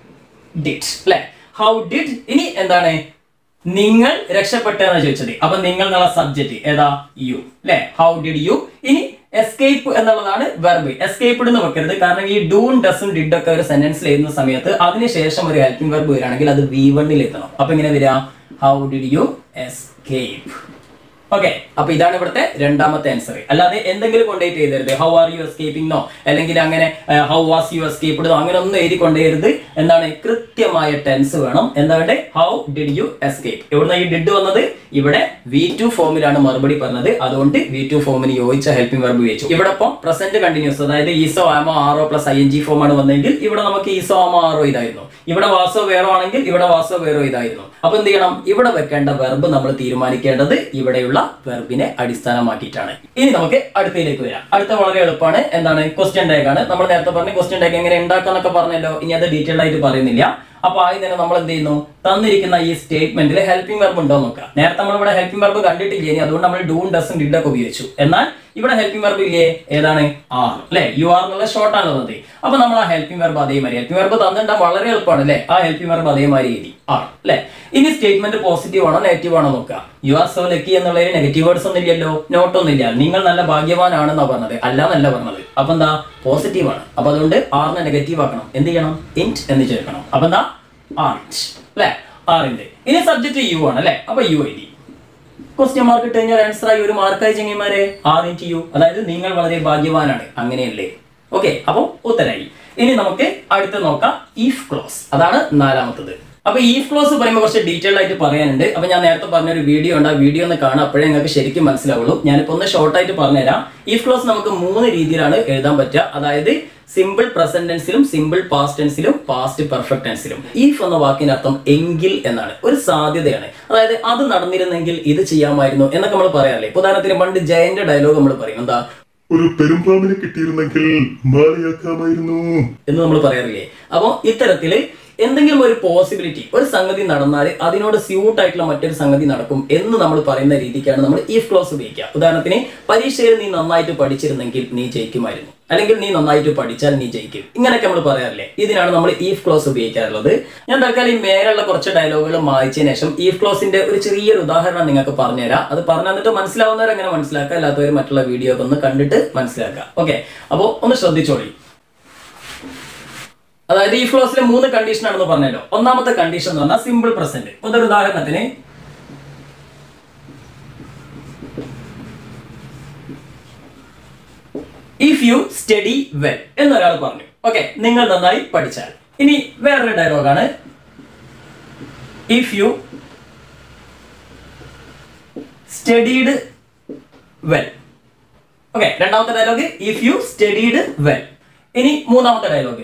ഡിഡ് അല്ലെ ഹൗ ഡിഡ് ഇനി എന്താണ് നിങ്ങൾ രക്ഷപ്പെട്ടെന്ന് ചോദിച്ചത് അപ്പൊ നിങ്ങൾ എന്നുള്ള സബ്ജക്റ്റ് ഏതാ യു അല്ലെ ഹൗ ഡിഡ് യു ഇനി എസ്കേപ്പ് എന്നുള്ളതാണ് വെർബ് എസ്കേപ്ഡ് എന്ന് വെക്കരുത് കാരണം ഈ ഡൂൺ ഡസും ഡിഡ് ഒക്കെ ഒരു സെന്റൻസിൽ എഴുതുന്ന സമയത്ത് അതിനുശേഷം ഒരു ഹെൽപ്പിംഗ് വെർബ് വരികയാണെങ്കിൽ അത് വി വണ്ണിൽ എത്തണം അപ്പൊ ഇങ്ങനെ വരിക how did you escape okay അപ്പൊ ഇതാണ് ഇവിടുത്തെ രണ്ടാമത്തെ ആൻസർ അല്ലാതെ എന്തെങ്കിലും കൊണ്ടുപോയിട്ട് എഴുതരുത് how are you escaping no അല്ലെങ്കിൽ അങ്ങനെ ഹൗ വാസ് യു എസ്കേപ്ഡ് അങ്ങനെ ഒന്നും എഴുതി കൊണ്ടുവരരുത് എന്താണ് കൃത്യമായ ടെൻസ് വേണം എന്താണ് ഹൗ ഡിഡ് യു എസ്കേപ്പ് എവിടുന്ന ഈ ഡിഡ് വന്നത് ഇവിടെ വി ടു ഫോമിലാണ് മറുപടി പറഞ്ഞത് അതുകൊണ്ട് വി ടു ഫോമിന് യോജിച്ച ഹെൽപ്പിംഗ് വെർബ് വെച്ചു ഇവിടെ ഇപ്പം പ്രസന്റ് കണ്ടിന്യൂസ് അതായത് ഈസോ ആമോ ആറോ plus I N G form ആണ് വന്നെങ്കിൽ ഇവിടെ നമുക്ക് ഈസോ ആമോ ആറോ ഇതായിരുന്നു ഇവിടെ വാസോ വേറോ ആണെങ്കിൽ ഇവിടെ വാസോ വേറോ ഇതായിരുന്നു അപ്പൊ എന്ത് ചെയ്യണം ഇവിടെ വെക്കേണ്ട വെർബ് നമ്മൾ തീരുമാനിക്കേണ്ടത് ഇവിടെയുള്ള വെർബിനെ അടിസ്ഥാനമാക്കിയിട്ടാണ് ഇനി നമുക്ക് അടുത്തയിലേക്ക് വരാം അടുത്ത വളരെ എളുപ്പമാണ് എന്താണ് ക്വസ്റ്റ്യൻ ടാഗ് ആണ് നമ്മൾ നേരത്തെ പറഞ്ഞ ക്വസ്റ്റ്യൻ ടാഗ് എങ്ങനെ ഉണ്ടാക്കാന്നൊക്കെ പറഞ്ഞല്ലോ ഇനി അത് ഡീറ്റെയിൽ ആയിട്ട് പറയുന്നില്ല അപ്പൊ ആദ്യം തന്നെ നമ്മൾ എന്ത് ചെയ്യുന്നു തന്നിരിക്കുന്ന ഈ സ്റ്റേറ്റ്മെന്റിൽ ഹെൽപ്പിംഗ് വെർബ് ഉണ്ടോ നോക്കുക നേരത്തെ നമ്മൾ ഇവിടെ ഹെൽപ്പിംഗ് വെർബ് കണ്ടിട്ടില്ലേ ഇനി അതുകൊണ്ട് നമ്മൾ ഡൂൺ ഡസും ഡിഡ് ഒക്കെ ഉപയോഗിച്ചു എന്നാൽ ഇവിടെ ഹെൽപ്പിംഗ് വെർബ് ഇല്ലേ ഏതാണ് ആർ അല്ലെ യു ആർ എന്നുള്ള ഷോർട്ട് ആണ് തന്നത് അപ്പൊ നമ്മൾ ആ ഹെൽപ്പിംഗ് വെർബ് അതേമാതിരി ഹെൽപ്പിംഗ് വെർബ് തന്നിട്ടാ വളരെ എളുപ്പമാണ് അല്ലെ ആ ഹെൽപ്പിംഗ് വെർബ് അതേമാതിരി എഴുതി ആർ അല്ലെ ഇനി സ്റ്റേറ്റ്മെന്റ് പോസിറ്റീവ് ആണോ നെഗറ്റീവ് ആണോ നോക്കുക യു ആർ സോ ലക്കി എന്നുള്ളതിൽ നെഗറ്റീവ് വേർഡ്സ് ഒന്നും ഇല്ലല്ലോ നോട്ട് ഒന്നും ഇല്ല നിങ്ങൾ നല്ല ഭാഗ്യവാനാണെന്നാ പറഞ്ഞത് അല്ല എന്നല്ല പറഞ്ഞത് അപ്പൊ എന്താ പോസിറ്റീവ് ആണ് അപ്പൊ അതുകൊണ്ട് ആറിനെ നെഗറ്റീവ് ആക്കണം എന്ത് ചെയ്യണം ഇൻറ്റ് എന്ന് ചേർക്കണം അപ്പൊ എന്താ ആർട്ട് അല്ലെ ആറിന്റെ ഇനി സബ്ജക്ട് യു ആണ് അല്ലെ അപ്പൊ യു എഴുതി ക്വസ്റ്റ്യൻ മാർക്ക് ഇട്ട് കഴിഞ്ഞാൽ ആൻസർ ആയി ഒരു മാർക്കായി ചെങ്ങന്മാരെ ആർ ഇൻ യു അതായത് നിങ്ങൾ വളരെ ഭാഗ്യവാനാണ് അങ്ങനെയല്ലേ ഓക്കെ അപ്പോൾ ഉത്തരായി ഇനി നമുക്ക് അടുത്ത് നോക്കാം ഈഫ് ക്ലോസ് അതാണ് നാലാമത്തത് അപ്പൊ ഈഫ് ക്ലോസ് പറയുമ്പോൾ കുറച്ച് ഡീറ്റെയിൽ ആയിട്ട് പറയാനുണ്ട് അപ്പൊ ഞാൻ നേരത്തെ പറഞ്ഞ ഒരു വീഡിയോ ഉണ്ട് ആ വീഡിയോ ഒന്ന് കാണാം അപ്പോഴേ നിങ്ങൾക്ക് ശരിക്കും മനസ്സിലാവുള്ളൂ ഞാനിപ്പോ ഒന്ന് ഷോർട്ട് ആയിട്ട് പറഞ്ഞുതരാം ഈഫ് ക്ലോസ് നമുക്ക് മൂന്ന് രീതിയിലാണ് എഴുതാൻ പറ്റുക അതായത് സിമ്പിൾ പ്രസന്റ് ടെൻസിലും സിമ്പിൾ പാസ്റ്റ് ടെൻസിലും പാസ്റ്റ് പെർഫെക്റ്റ് ടെൻസിലും ഈഫ് എന്ന വാക്കിന്റെ അർത്ഥം എങ്കിൽ എന്നാണ് ഒരു സാധ്യതയാണ് അതായത് അത് നടന്നിരുന്നെങ്കിൽ ഇത് ചെയ്യാമായിരുന്നു എന്നൊക്കെ നമ്മൾ പറയാറില്ലേ ഇപ്പൊ ഉദാഹരണത്തിന് പണ്ട് ജയന്റെ ഡയലോഗ് നമ്മൾ പറയും എന്താ ഒരു പെരുമ്പാമ്പിനെ കിട്ടിയിരുന്നെങ്കിൽ മാലയാക്കാമായിരുന്നു എന്ന് നമ്മൾ പറയാറില്ലേ അപ്പോൾ ഇത്തരത്തില് എന്തെങ്കിലും ഒരു പോസിബിലിറ്റി ഒരു സംഗതി നടന്നാൽ അതിനോട് സ്യൂട്ട് ആയിട്ടുള്ള മറ്റൊരു സംഗതി നടക്കും എന്ന് നമ്മൾ പറയുന്ന രീതിക്കാണ് നമ്മൾ ഈഫ് ക്ലോസ് ഉപയോഗിക്കുക ഉദാഹരണത്തിന് പരീക്ഷയിൽ നീ നന്നായിട്ട് പഠിച്ചിരുന്നെങ്കിൽ നീ ജയിക്കുമായിരുന്നു അല്ലെങ്കിൽ നീ നന്നായിട്ട് പഠിച്ചാൽ നീ ജയിക്കും ഇങ്ങനെയൊക്കെ നമ്മൾ പറയാറില്ലേ ഇതിനാണ് നമ്മൾ ഈഫ് ക്ലോസ് ഉപയോഗിക്കാറുള്ളത് ഞാൻ തൽക്കാലം ഈ മേലുള്ള കുറച്ച് ഡയലോഗുകൾ വായിച്ചതിന് ശേഷം ഈഫ് ക്ലോസിന്റെ ഒരു ചെറിയൊരു ഉദാഹരണം നിങ്ങൾക്ക് പറഞ്ഞുതരാം അത് പറഞ്ഞു തന്നിട്ട് മനസ്സിലാവുന്നവർ അങ്ങനെ മനസ്സിലാക്കുക അല്ലാത്തവർ മറ്റുള്ള വീഡിയോ ഒക്കെ ഒന്ന് കണ്ടിട്ട് മനസ്സിലാക്കുക ഓക്കെ അപ്പോൾ ഒന്ന് ശ്രദ്ധിച്ചോളി അതായത് ഈ ഫ്ലോസിലെ മൂന്ന് കണ്ടീഷൻ ആണെന്ന് പറഞ്ഞല്ലോ ഒന്നാമത്തെ കണ്ടീഷൻ എന്ന് പറഞ്ഞാൽ സിമ്പിൾ പ്രസന്റ് ഒരു ഉദാഹരണത്തിന് ഇഫ് യു സ്റ്റഡി വെൽ എന്നൊരാൾ പറഞ്ഞു ഓക്കെ നിങ്ങൾ നന്നായി പഠിച്ചാൽ ഇനി വേറൊരു ഡയലോഗാണ് if you studied well okay രണ്ടാമത്തെ dialogue if you studied well ഇനി മൂന്നാമത്തെ ഡയലോഗ്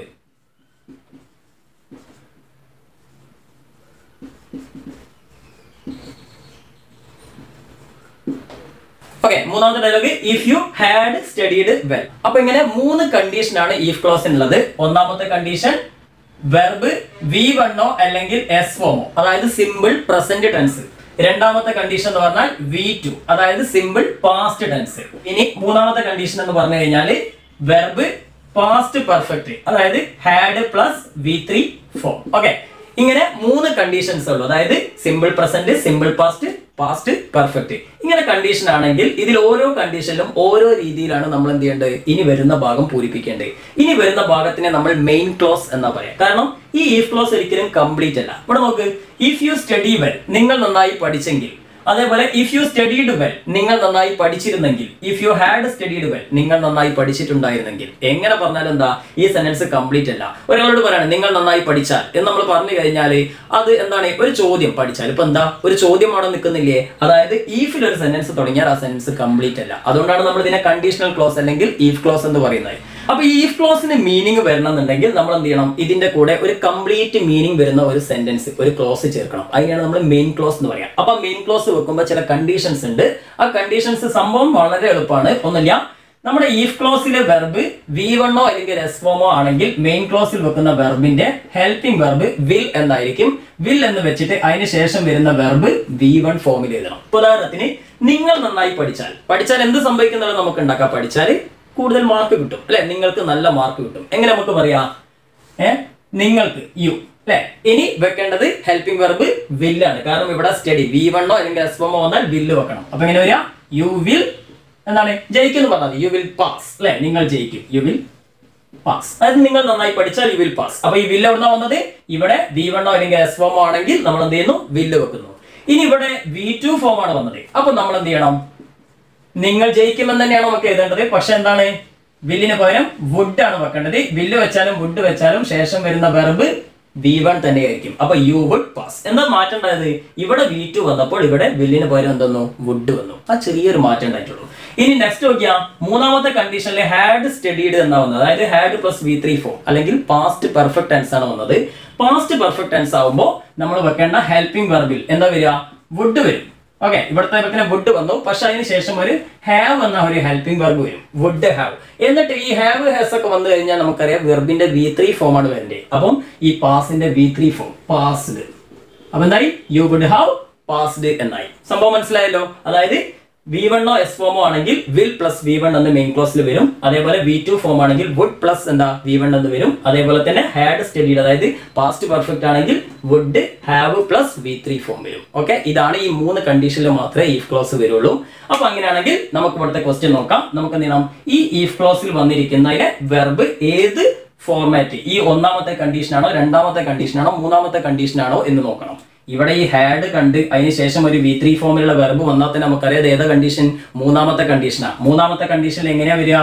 ഓക്കെ മൂന്നാമത്തെ dialogue if you had studied well അപ്പൊ ഇങ്ങനെ മൂന്ന് കണ്ടീഷൻ ആണ് ഇഫ് ക്ലോസിനുള്ളത് ഒന്നാമത്തെ കണ്ടീഷൻ വെർബ് വി വണ്ണോ അല്ലെങ്കിൽ എസ് ഫോമോ അതായത് സിമ്പിൾ പ്രസന്റ് ടെൻസ് രണ്ടാമത്തെ കണ്ടീഷൻ എന്ന് പറഞ്ഞാൽ വി ടു അതായത് സിമ്പിൾ പാസ്റ്റ് ടെൻസ് ഇനി മൂന്നാമത്തെ കണ്ടീഷൻ എന്ന് പറഞ്ഞു കഴിഞ്ഞാൽ വെർബ് പാസ്റ്റ് പെർഫെക്റ്റ് അതായത് had plus V three form okay ഇങ്ങനെ മൂന്ന് കണ്ടീഷൻസ് ഉള്ളൂ അതായത് simple present simple past past perfect ഇങ്ങനെ കണ്ടീഷൻ ആണെങ്കിൽ ഇതിൽ ഓരോ കണ്ടീഷനിലും ഓരോ രീതിയിലാണ് നമ്മൾ എന്ത് ചെയ്യേണ്ടത് ഇനി വരുന്ന ഭാഗം പൂരിപ്പിക്കേണ്ടത് ഇനി വരുന്ന ഭാഗത്തിനെ നമ്മൾ മെയിൻ ക്ലോസ് എന്നാ പറയാം കാരണം ഈ ഇഫ് ക്ലോസ് ഒരിക്കലും കംപ്ലീറ്റ് അല്ല ഇവിടെ നോക്ക് ഇഫ് യു സ്റ്റഡി വെൽ നിങ്ങൾ നന്നായി പഠിച്ചെങ്കിൽ അതേപോലെ ഇഫ് യു സ്റ്റഡീഡ് വെൽ നിങ്ങൾ നന്നായി പഠിച്ചിരുന്നെങ്കിൽ if you had studied well നിങ്ങൾ നന്നായി പഠിച്ചിട്ടുണ്ടായിരുന്നെങ്കിൽ എങ്ങനെ പറഞ്ഞാൽ എന്താ ഈ സെന്റൻസ് കംപ്ലീറ്റ് അല്ല ഒരാളോട് പറയാണ് നിങ്ങൾ നന്നായി പഠിച്ചാൽ എന്ന് നമ്മൾ പറഞ്ഞു കഴിഞ്ഞാൽ അത് എന്താണ് ഒരു ചോദ്യം പഠിച്ചാൽ ഇപ്പൊ എന്താ ഒരു ചോദ്യം അവിടെ നിൽക്കുന്നില്ലേ അതായത് ഈഫിൽ ഒരു സെന്റൻസ് തുടങ്ങിയാൽ ആ സെന്റൻസ് കംപ്ലീറ്റ് അല്ല അതുകൊണ്ടാണ് നമ്മൾ ഇതിനെ കണ്ടീഷണൽ ക്ലോസ് അല്ലെങ്കിൽ ഈഫ് ക്ലോസ് എന്ന് പറയുന്നത് അപ്പൊ ഈ ഈഫ് ക്ലോസിന് മീനിങ് വരണമെന്നുണ്ടെങ്കിൽ നമ്മൾ എന്ത് ചെയ്യണം ഇതിന്റെ കൂടെ ഒരു കംപ്ലീറ്റ് മീനിങ് വരുന്ന ഒരു സെന്റൻസ് ഒരു ക്ലോസ് ചേർക്കണം അതിനാണ് നമ്മൾ മെയിൻ ക്ലോസ് എന്ന് പറയാം അപ്പൊ മെയിൻ ക്ലോസ് വെക്കുമ്പോൾ ചില കണ്ടീഷൻസ് ഉണ്ട് ആ കണ്ടീഷൻസ് സംഭവം വളരെ എളുപ്പമാണ് ഒന്നുമില്ല നമ്മുടെ ഈഫ് ക്ലോസിലെ വെർബ് വി വണ്ണോ അല്ലെങ്കിൽ എസ് ഫോമോ ആണെങ്കിൽ മെയിൻ ക്ലോസിൽ വെക്കുന്ന വെർബിന്റെ ഹെൽപ്പിംഗ് വെർബ് വിൽ എന്നായിരിക്കും വിൽ എന്ന് വെച്ചിട്ട് അതിന് ശേഷം വരുന്ന വെർബ് വി വൺ ഫോമിൽ എഴുതണം ഇപ്പൊ ഉദാഹരണത്തിന് നിങ്ങൾ നന്നായി പഠിച്ചാൽ പഠിച്ചാൽ എന്ത് സംഭവിക്കുന്നത് നമുക്ക് ഉണ്ടാക്കാം പഠിച്ചാൽ കൂടുതൽ മാർക്ക് കിട്ടും അല്ലെ നിങ്ങൾക്ക് നല്ല മാർക്ക് കിട്ടും എങ്ങനെ നമുക്ക് പറയാം ഏ നിങ്ങൾക്ക് യു അല്ലെ ഇനി വെക്കേണ്ടത് ഹെൽപ്പിംഗ് വെർബ് വില്ലാണ് കാരണം ഇവിടെ സ്റ്റഡി വി വണ്ണോ അല്ലെങ്കിൽ എസ് വണ്ണോ വന്നാൽ വില്ല് വെക്കണം അപ്പൊ എങ്ങനെ വരിക യു വിൽ എന്താണ് ജയിക്കും എന്ന് പറഞ്ഞാൽ യു വിൽ പാസ് അല്ലെ നിങ്ങൾ ജയിക്കും യു വിൽ പാസ് അതായത് നിങ്ങൾ നന്നായി പഠിച്ചാൽ യു വിൽ പാസ് അപ്പൊ ഈ വില്ല് എവിടെ വന്നത് ഇവിടെ വി വണ്ണോ അല്ലെങ്കിൽ എസ് ഫോമോ ആണെങ്കിൽ നമ്മൾ എന്ത് ചെയ്യുന്നു വില്ല് വെക്കുന്നു ഇനി ഇവിടെ വി ടു ഫോം ആണ് വന്നത് അപ്പൊ നമ്മൾ എന്ത് ചെയ്യണം നിങ്ങൾ ജയിക്കുമെന്ന് തന്നെയാണ് നമുക്ക് എഴുതേണ്ടത് പക്ഷെ എന്താണ് വില്ലിന് പകരം വുഡ് ആണ് വെക്കേണ്ടത് വില്ല് വെച്ചാലും വുഡ് വെച്ചാലും ശേഷം വരുന്ന വെർബ് വി വൺ തന്നെയായിരിക്കും അപ്പൊ യു വുഡ് പാസ് എന്താ മാറ്റം ഉണ്ടായത് ഇവിടെ വി ടു വന്നപ്പോൾ ഇവിടെ വില്ലിന് പകരം എന്തെന്നു വുഡ് വന്നു ആ ചെറിയൊരു മാറ്റം ഉണ്ടായിട്ടുള്ളൂ ഇനി നെക്സ്റ്റ് നോക്കിയാ മൂന്നാമത്തെ കണ്ടീഷനിൽ ഹാഡ് സ്റ്റഡീഡ് എന്നാ വന്നത് അതായത് had plus V three form അല്ലെങ്കിൽ പാസ്റ്റ് പെർഫെക്റ്റ് ടെൻസ് ആണ് വന്നത് പാസ്റ്റ് പെർഫെക്റ്റ് ടെൻസ് ആവുമ്പോൾ നമ്മൾ വെക്കേണ്ട ഹെൽപ്പിംഗ് വെർബിൽ എന്താ വരിക വുഡ് വരും ഓക്കെ ഇവിടുത്തെ വെക്കുന്ന വുഡ് വന്നു പക്ഷെ അതിന് ശേഷം ഒരു ഹാവ് എന്ന ഒരു ഹെൽപ്പിംഗ് വെർബ് വരും വുഡ് ഹാവ് എന്നിട്ട് ഈ ഹാവ് ഹാസ് ഒക്കെ വന്നു കഴിഞ്ഞാൽ നമുക്കറിയാം വെർബിന്റെ വി ത്രീ ഫോം ആണ് വരേണ്ടത് അപ്പം ഈ പാസിന്റെ വി ത്രീ ഫോം പാസ്ഡ് അപ്പൊ എന്തായി യു വുഡ് ഹാവ് പാസ്ഡ് എന്നായി സംഭവം മനസ്സിലായല്ലോ അതായത് വി വണ്ണോ എസ് ഫോമോ ആണെങ്കിൽ വിൽ പ്ലസ് വി വൺ എന്ന് മെയിൻ ക്ലോസിൽ വരും അതേപോലെ വി ടു ഫോം ആണെങ്കിൽ വുഡ് പ്ലസ് എന്താ വി വൺ എന്ന് വരും അതേപോലെ തന്നെ ഹാഡ് സ്റ്റഡീഡ് അതായത് പാസ്റ്റ് പെർഫെക്റ്റ് ആണെങ്കിൽ would have plus V three form വരും ഓക്കെ ഇതാണ് ഈ മൂന്ന് കണ്ടീഷനിൽ മാത്രമേ ഈഫ് ക്ലോസ് വരുള്ളൂ അപ്പൊ അങ്ങനെയാണെങ്കിൽ നമുക്ക് ഇവിടുത്തെ ക്വസ്റ്റ്യൻ നോക്കാം നമുക്ക് എന്ത് ചെയ്യണം ഈ ഈഫ് ക്ലോസിൽ വന്നിരിക്കുന്നതിലെ വെർബ് ഏത് ഫോർമാറ്റ് ഈ ഒന്നാമത്തെ കണ്ടീഷനാണോ രണ്ടാമത്തെ കണ്ടീഷനാണോ മൂന്നാമത്തെ കണ്ടീഷനാണോ എന്ന് നോക്കണം ഇവിടെ ഈ ഹാഡ് കണ്ട് അതിന് ശേഷം ഒരു വി ത്രീ ഫോമിലുള്ള വെർബ് വന്നാൽ തന്നെ നമുക്കറിയാം ഇത് ഏതാ കണ്ടീഷൻ മൂന്നാമത്തെ കണ്ടീഷനാണ് മൂന്നാമത്തെ കണ്ടീഷനിൽ എങ്ങനെയാ വരിക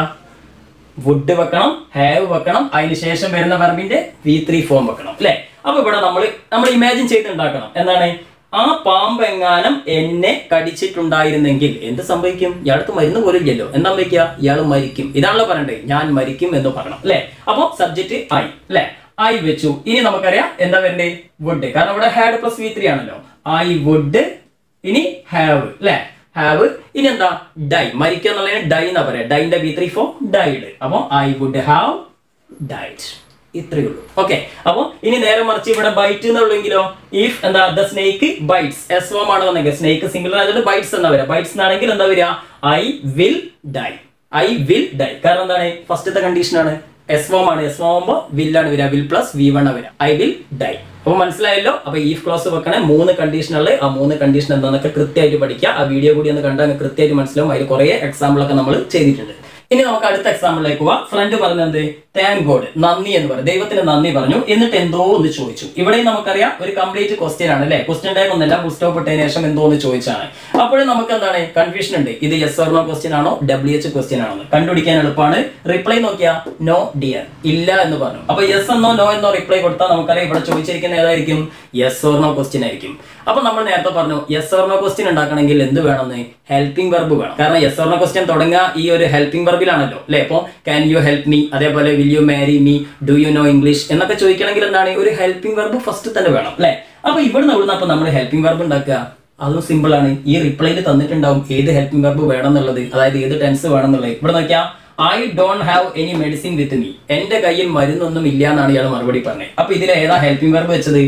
വുഡ് വെക്കണം ഹാവ് വെക്കണം അതിന് ശേഷം വരുന്ന വെർബിന്റെ വി ത്രീ ഫോം വെക്കണം അല്ലെ അപ്പൊ ഇവിടെ നമ്മൾ നമ്മൾ ഇമാജിൻ ചെയ്തുണ്ടാക്കണം എന്താണ് ആ പാമ്പ് എങ്ങാനം എന്നെ കടിച്ചിട്ടുണ്ടായിരുന്നെങ്കിൽ എന്ത് സംഭവിക്കും ഇയാൾക്ക് മരുന്ന് പോലും ഇല്ലല്ലോ എന്താ സംഭവിക്കുക ഇയാൾ മരിക്കും ഇതാണല്ലോ പറയണ്ടേ ഞാൻ മരിക്കും എന്ന് പറയണം അല്ലെ അപ്പൊ സബ്ജക്റ്റ് ഐ അല്ലെ ഐ വെച്ചു ഇനി നമുക്കറിയാം എന്താ വരണ്ടേ വുഡ് കാരണം ഇവിടെ ഹാഡ് പ്ലസ് വി ത്രീ ആണല്ലോ ഐ വുഡ് ഇനി ഹാവ് അല്ലെ ഹാവ് ഇനി എന്താ ഡൈ മരിക്കുക എന്നുള്ളതിന് ഡൈ എന്നാ പറയാ ഡൈന്റെ ബി ത്രീ ഫോർ ഡൈഡ് അപ്പൊ ഐ വുഡ് ഹാവ് ഡൈഡ് ഇത്രയേ ഉള്ളൂ ഓക്കെ അപ്പൊ ഇനി നേരെ മറിച്ച് ഇവിടെ ബൈറ്റ് എന്നുള്ളെങ്കിലോ ഇഫ് എന്താ the snake bites S form ആണ് വന്നെങ്കിൽ സ്നേക്ക് സിംഗിൾ ആയതുകൊണ്ട് ബൈറ്റ്സ് എന്നാ വരിക ബൈറ്റ്സ് എന്നാണെങ്കിൽ എന്താ വരിക I will die I will die കാരണം എന്താണ് ഫസ്റ്റത്തെ കണ്ടീഷൻ ആണ് എസ് ഫോം ആണ് എസ് ഫോം ആകുമ്പോൾ വില്ലാണ് വരിക വിൽ പ്ലസ് വി വൺ വരിക ഐ വിൽ ഡൈ അപ്പൊ മനസ്സിലായല്ലോ അപ്പൊ ഈ ക്ലോസ് വെക്കണേ മൂന്ന് കണ്ടീഷനുകളിൽ ആ മൂന്ന് കണ്ടീഷൻ എന്താണെന്നൊക്കെ കൃത്യമായിട്ട് പഠിക്കുക ആ വീഡിയോ കൂടി ഒന്ന് കണ്ടാൽ കൃത്യമായിട്ട് മനസ്സിലാവും അതിൽ കുറെ എക്സാമ്പിൾ ഒക്കെ നമ്മൾ ചെയ്തിട്ടുണ്ട് ഇനി നമുക്ക് അടുത്ത എക്സാമ്പിളിലേക്ക് പോവാം ഫ്രണ്ട് പറഞ്ഞത് താങ്ക് ഗോഡ് നന്ദി എന്ന് പറഞ്ഞു ദൈവത്തിന് നന്ദി പറഞ്ഞു എന്നിട്ട് എന്തോ ഒന്ന് ചോദിച്ചു ഇവിടെയും നമുക്കറിയാം ഒരു കംപ്ലീറ്റ് ക്വസ്റ്റ്യൻ ആണ് അല്ലെ ക്വസ്റ്റ്യൻ ടാഗ് ഒന്നല്ല ഫുൾ സ്റ്റോപ്പ് ഇട്ടതിന് ശേഷം എന്തോ ഒന്ന് ചോദിച്ചാണ് അപ്പോഴും നമുക്ക് എന്താണ് കൺഫ്യൂഷൻ ഉണ്ട് ഇത് യെസ് ഓർ നോ ക്വസ്റ്റ്യൻ ആണോ ഡബ്ല്യു എച്ച് ക്വസ്റ്റ്യൻ ആണോ കണ്ടുപിടിക്കാൻ എളുപ്പമാണ് റിപ്ലൈ നോക്കിയാ നോ ഡിയർ ഇല്ല എന്ന് പറഞ്ഞു അപ്പൊ യെസ് എന്നോ നോ എന്നോ റിപ്ലൈ കൊടുത്താൽ നമുക്കറിയാം ഇവിടെ ചോദിച്ചിരിക്കുന്ന ഏതായിരിക്കും യെസ് ഓർ നോ ക്വസ്റ്റ്യൻ ആയിരിക്കും അപ്പൊ നമ്മൾ നേരത്തെ പറഞ്ഞു യെസ് ഓർ നോ ക്വസ്റ്റ്യൻ ഉണ്ടാക്കണമെങ്കിൽ എന്ത് വേണമെന്ന് ഹെൽപ്പിംഗ് വെർബ് വേണം കാരണം യെസ് ഓർ നോ ക്വസ്റ്റ്യൻ തുടങ്ങുക ഈ ഒരു ഹെൽപ്പിംഗ് വെർബിലാണല്ലോ അല്ലെ അപ്പൊ ക്യാൻ യു ഹെൽപ്പ് മീ അതേപോലെ will you marry me do you know English എന്നൊക്കെ ചോദിക്കണമെങ്കിൽ എന്താണ് ഒരു ഹെൽപ്പിംഗ് വെർബ് ഫസ്റ്റ് തന്നെ വേണം അല്ലെ അപ്പൊ ഇവിടുന്ന് ഇവിടുന്ന് അപ്പൊ നമ്മൾ ഹെൽപ്പിംഗ് വെർബ് ഉണ്ടാക്കുക അതും സിമ്പിൾ ആണ് ഈ റിപ്ലൈയിൽ തന്നിട്ടുണ്ടാവും ഏത് ഹെൽപ്പിംഗ് വെർബ് വേണം എന്നുള്ളത് അതായത് ഏത് ടെൻസ് വേണം എന്നുള്ളത് ഇവിടെ നോക്കിയാൽ I don't have any medicine with me എന്റെ കയ്യിൽ മരുന്നൊന്നും ഇല്ല എന്നാണ് ഇയാൾ മറുപടി പറഞ്ഞത് അപ്പൊ ഇതിൽ ഏതാ ഹെൽപ്പിംഗ് വെർബ് വെച്ചത്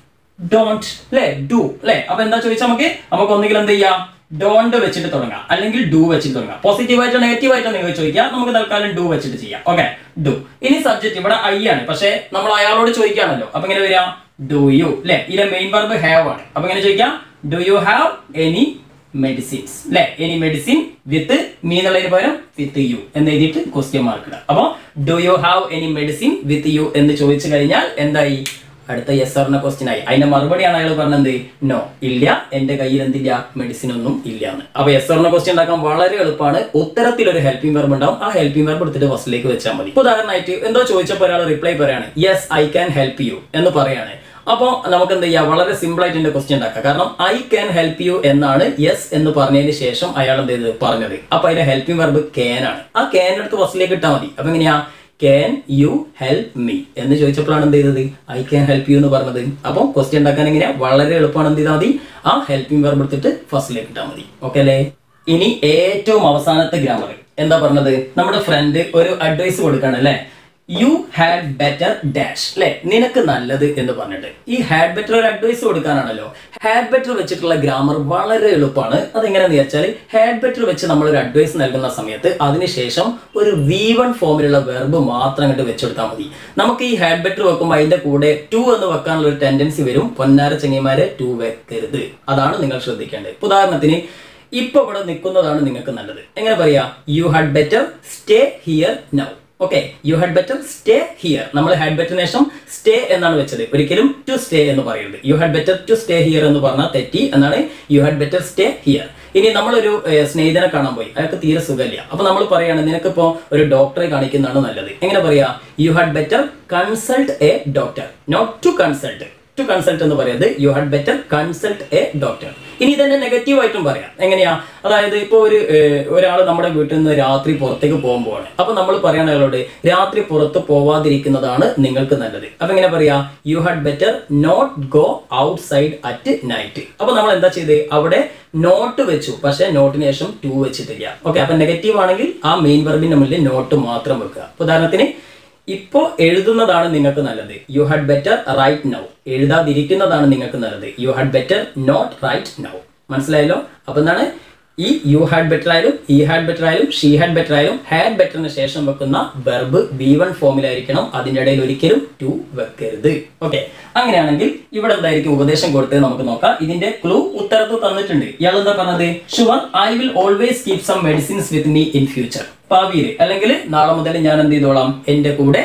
ഡോണ്ട് അല്ലെ ഡു അല്ലെ അപ്പൊ എന്താ ചോദിച്ചാൽ നമുക്ക് നമുക്ക് ഒന്നുകിൽ എന്ത് ചെയ്യാം ഡോണ്ട് വെച്ചിട്ട് തുടങ്ങാം അല്ലെങ്കിൽ ഡു വെച്ചിട്ട് തുടങ്ങാം പോസിറ്റീവ് ആയിട്ടോ നെഗറ്റീവ് ആയിട്ടോ നിങ്ങൾ ചോദിക്കാം നമുക്ക് തൽക്കാലം ഡു വെച്ചിട്ട് ചെയ്യാം ഓക്കെ ഡു ഇനി സബ്ജക്ട് ഇവിടെ ഐ ആണ് പക്ഷെ നമ്മൾ അയാളോട് ചോദിക്കുകയാണല്ലോ അപ്പൊ ഇങ്ങനെ വരിക ഡു യു അല്ലെ ഇതിലെ മെയിൻ വർബ് ഹാവ് ആണ് അപ്പൊ ഇങ്ങനെ ചോദിക്കാം do you have any medicines അല്ലെ എനി മെഡിസിൻ വിത്ത് മീ എന്നുള്ളതിന് പകരം വിത്ത് യു എന്ന് എഴുതിയിട്ട് ക്വസ്റ്റ്യൻ മാർക്ക് ഇടാം അപ്പൊ do you have any medicine with you എന്ന് ചോദിച്ചു കഴിഞ്ഞാൽ എന്തായി അടുത്ത യെസ് ഓർന്ന ക്വസ്റ്റ്യൻ ആയി അതിന്റെ മറുപടിയാണ് അയാൾ പറഞ്ഞത് നോ ഇല്ല എന്റെ കയ്യിൽ എന്തില്ല മെഡിസിൻ ഒന്നും ഇല്ല എന്ന് അപ്പൊ യെസ് ഓർന്ന ക്വസ്റ്റ്യൻ ഉണ്ടാക്കാൻ വളരെ എളുപ്പമാണ് ഉത്തരത്തിൽ ഒരു ഹെൽപ്പിംഗ് വെർബ് ഉണ്ടാവും ആ ഹെൽപ്പിംഗ് വെർബ് എടുത്തിട്ട് ഫസ്റ്റിലേക്ക് വെച്ചാൽ മതി ഇപ്പൊ ഉദാഹരണമായിട്ട് എന്തോ ചോദിച്ചപ്പോൾ ഒരാൾ റിപ്ലൈ പറയാണ് yes I can help you എന്ന് പറയാണ് അപ്പോൾ നമുക്ക് എന്ത് ചെയ്യാം വളരെ സിമ്പിൾ ആയിട്ട് എന്റെ ക്വസ്റ്റ്യൻ ഉണ്ടാക്കാം കാരണം ഐ ക്യാൻ ഹെൽപ്പ് യു എന്നാണ് യെസ് എന്ന് പറഞ്ഞതിന് ശേഷം അയാൾ എന്ത് ചെയ്തത് പറഞ്ഞത് അപ്പൊ അതിന്റെ ഹെൽപ്പിംഗ് വെർബ് ക്യാൻ ആണ് ആ ക്യാൻ എടുത്ത് ഫസ്റ്റിലേക്ക് ഇട്ടാൽ മതി അപ്പൊ എങ്ങനെയാ ക്യാൻ യു ഹെൽപ്പ് മീ എന്ന് ചോദിച്ചപ്പോഴാണ് എന്ത് ചെയ്തത് ഐ ക്യാൻ ഹെൽപ്പ് യു എന്ന് പറഞ്ഞത് അപ്പം ക്വസ്റ്റ്യൻ ഉണ്ടാക്കാൻ എങ്ങനെയാ വളരെ എളുപ്പമാണ് എന്ത് ചെയ്താൽ മതി ആ ഹെൽപ്പിംഗ് വെർബ് എടുത്തിട്ട് ഫസ്റ്റിലേക്ക് ഇട്ടാൽ മതി ഓക്കെ അല്ലേ ഇനി ഏറ്റവും അവസാനത്തെ ഗ്രാമർ എന്താ പറഞ്ഞത് നമ്മുടെ ഫ്രണ്ട് ഒരു അഡ്വൈസ് കൊടുക്കാണ് അല്ലേ യു ഹാഡ് ബെറ്റർ ഡാഷ് അല്ലെ നിനക്ക് നല്ലത് എന്ന് പറഞ്ഞിട്ട് ഈ ഹാഡ് ബെറ്റർ ഒരു അഡ്വൈസ് കൊടുക്കാനാണല്ലോ ഹാഡ് ബെറ്റർ വെച്ചിട്ടുള്ള ഗ്രാമർ വളരെ എളുപ്പമാണ് അതെങ്ങനെയാന്ന് വെച്ചാൽ ഹാഡ് ബെറ്റർ വെച്ച് നമ്മൾ ഒരു അഡ്വൈസ് നൽകുന്ന സമയത്ത് അതിനുശേഷം ഒരു വി വൺ ഫോമിലുള്ള വെർബ് മാത്രം അങ്ങോട്ട് വെച്ചെടുത്താൽ മതി നമുക്ക് ഈ ഹാഡ് ബെറ്റർ വെക്കുമ്പോൾ അതിന്റെ കൂടെ ടു എന്ന് വെക്കാനുള്ള ഒരു ടെൻഡൻസി വരും പൊന്നാര ചെങ്ങിമാരെ ടു വെക്കരുത് അതാണ് നിങ്ങൾ ശ്രദ്ധിക്കേണ്ടത് ഇപ്പൊ ഉദാഹരണത്തിന് ഇപ്പൊ ഇവിടെ നിൽക്കുന്നതാണ് നിങ്ങൾക്ക് നല്ലത് എങ്ങനെ പറയാ you had better stay here now okay you had better stay here നമ്മൾ ഹാഡ് ബെറ്ററിന് ശേഷം സ്റ്റേ എന്നാണ് വെച്ചത് ഒരിക്കലും ടു സ്റ്റേ എന്ന് പറയരുത് you had better to stay here എന്ന് പറഞ്ഞാൽ തെറ്റി എന്നാണ് you had better stay here ഇനി നമ്മളൊരു ഏർ, സ്നേഹിതനെ കാണാൻ പോയി അയാൾക്ക് തീരെ സുഖമില്ല അപ്പൊ നമ്മൾ പറയാണ് നിനക്കിപ്പോ ഒരു ഡോക്ടറെ കാണിക്കുന്നതാണ് നല്ലത് എങ്ങനെ പറയാ you had better consult a doctor not to consult to consult എന്ന് പറയുന്നത് you had better consult a doctor ഇനി ഇതന്നെ നെഗറ്റീവ് ആയിട്ടും പറയാം എങ്ങനെയാ അതായത് ഇപ്പോൾ ഒരു ഒരാൾ നമ്മുടെ വീട്ടിൽ നിന്ന് രാത്രി പുറത്തേക്ക് പോകുമ്പോഴാണ് അപ്പൊ നമ്മൾ പറയണ അയാളോട് രാത്രി പുറത്ത് പോവാതിരിക്കുന്നതാണ് നിങ്ങൾക്ക് നല്ലത് അപ്പൊ എങ്ങനെ പറയാ you had better not go outside at night അപ്പൊ നമ്മൾ എന്താ ചെയ്ത് അവിടെ നോട്ട് വെച്ചു പക്ഷെ നോട്ടിന് ശേഷം ടു വെച്ചിട്ടില്ല ഓക്കെ അപ്പൊ നെഗറ്റീവ് ആണെങ്കിൽ ആ മെയിൻ വെർബിന്റെ മുന്നിൽ നോട്ട് മാത്രം വെക്കുക അപ്പൊ ഉദാഹരണത്തിന് ഇപ്പോ എഴുതുന്നതാണ് നിങ്ങൾക്ക് നല്ലത് you had better write now എഴുതാതിരിക്കുന്നതാണ് നിങ്ങൾക്ക് നല്ലത് you had better not write now മനസ്സിലായല്ലോ അപ്പൊ എന്താണ് ഈ യു ഹാഡ് ബെറ്റർ ആയാലും ഈ ഹാഡ് ബെറ്റർ ആയാലും ഷീ ഹാഡ് ബെറ്റർ ആയാലും ഹാഡ് ബെറ്ററിന് ശേഷം വെക്കുന്ന വെർബ് ബി വൺ ഫോമിലായിരിക്കണം അതിൻ്റെ ഇടയിൽ ഒരിക്കലും ടു വെക്കരുത് ഓക്കെ അങ്ങനെയാണെങ്കിൽ ഇവിടെ എന്തായിരിക്കും ഉപദേശം കൊടുത്തത് നമുക്ക് നോക്കാം ഇതിന്റെ ക്ലൂ ഉത്തരത്ത് തന്നിട്ടുണ്ട് ഇയാൾ എന്താ പറഞ്ഞത് sure I will always keep some medicines with me in future ഭാവിയിൽ അല്ലെങ്കിൽ നാളെ മുതൽ ഞാൻ എന്ത് ചെയ്തോളാം എന്റെ കൂടെ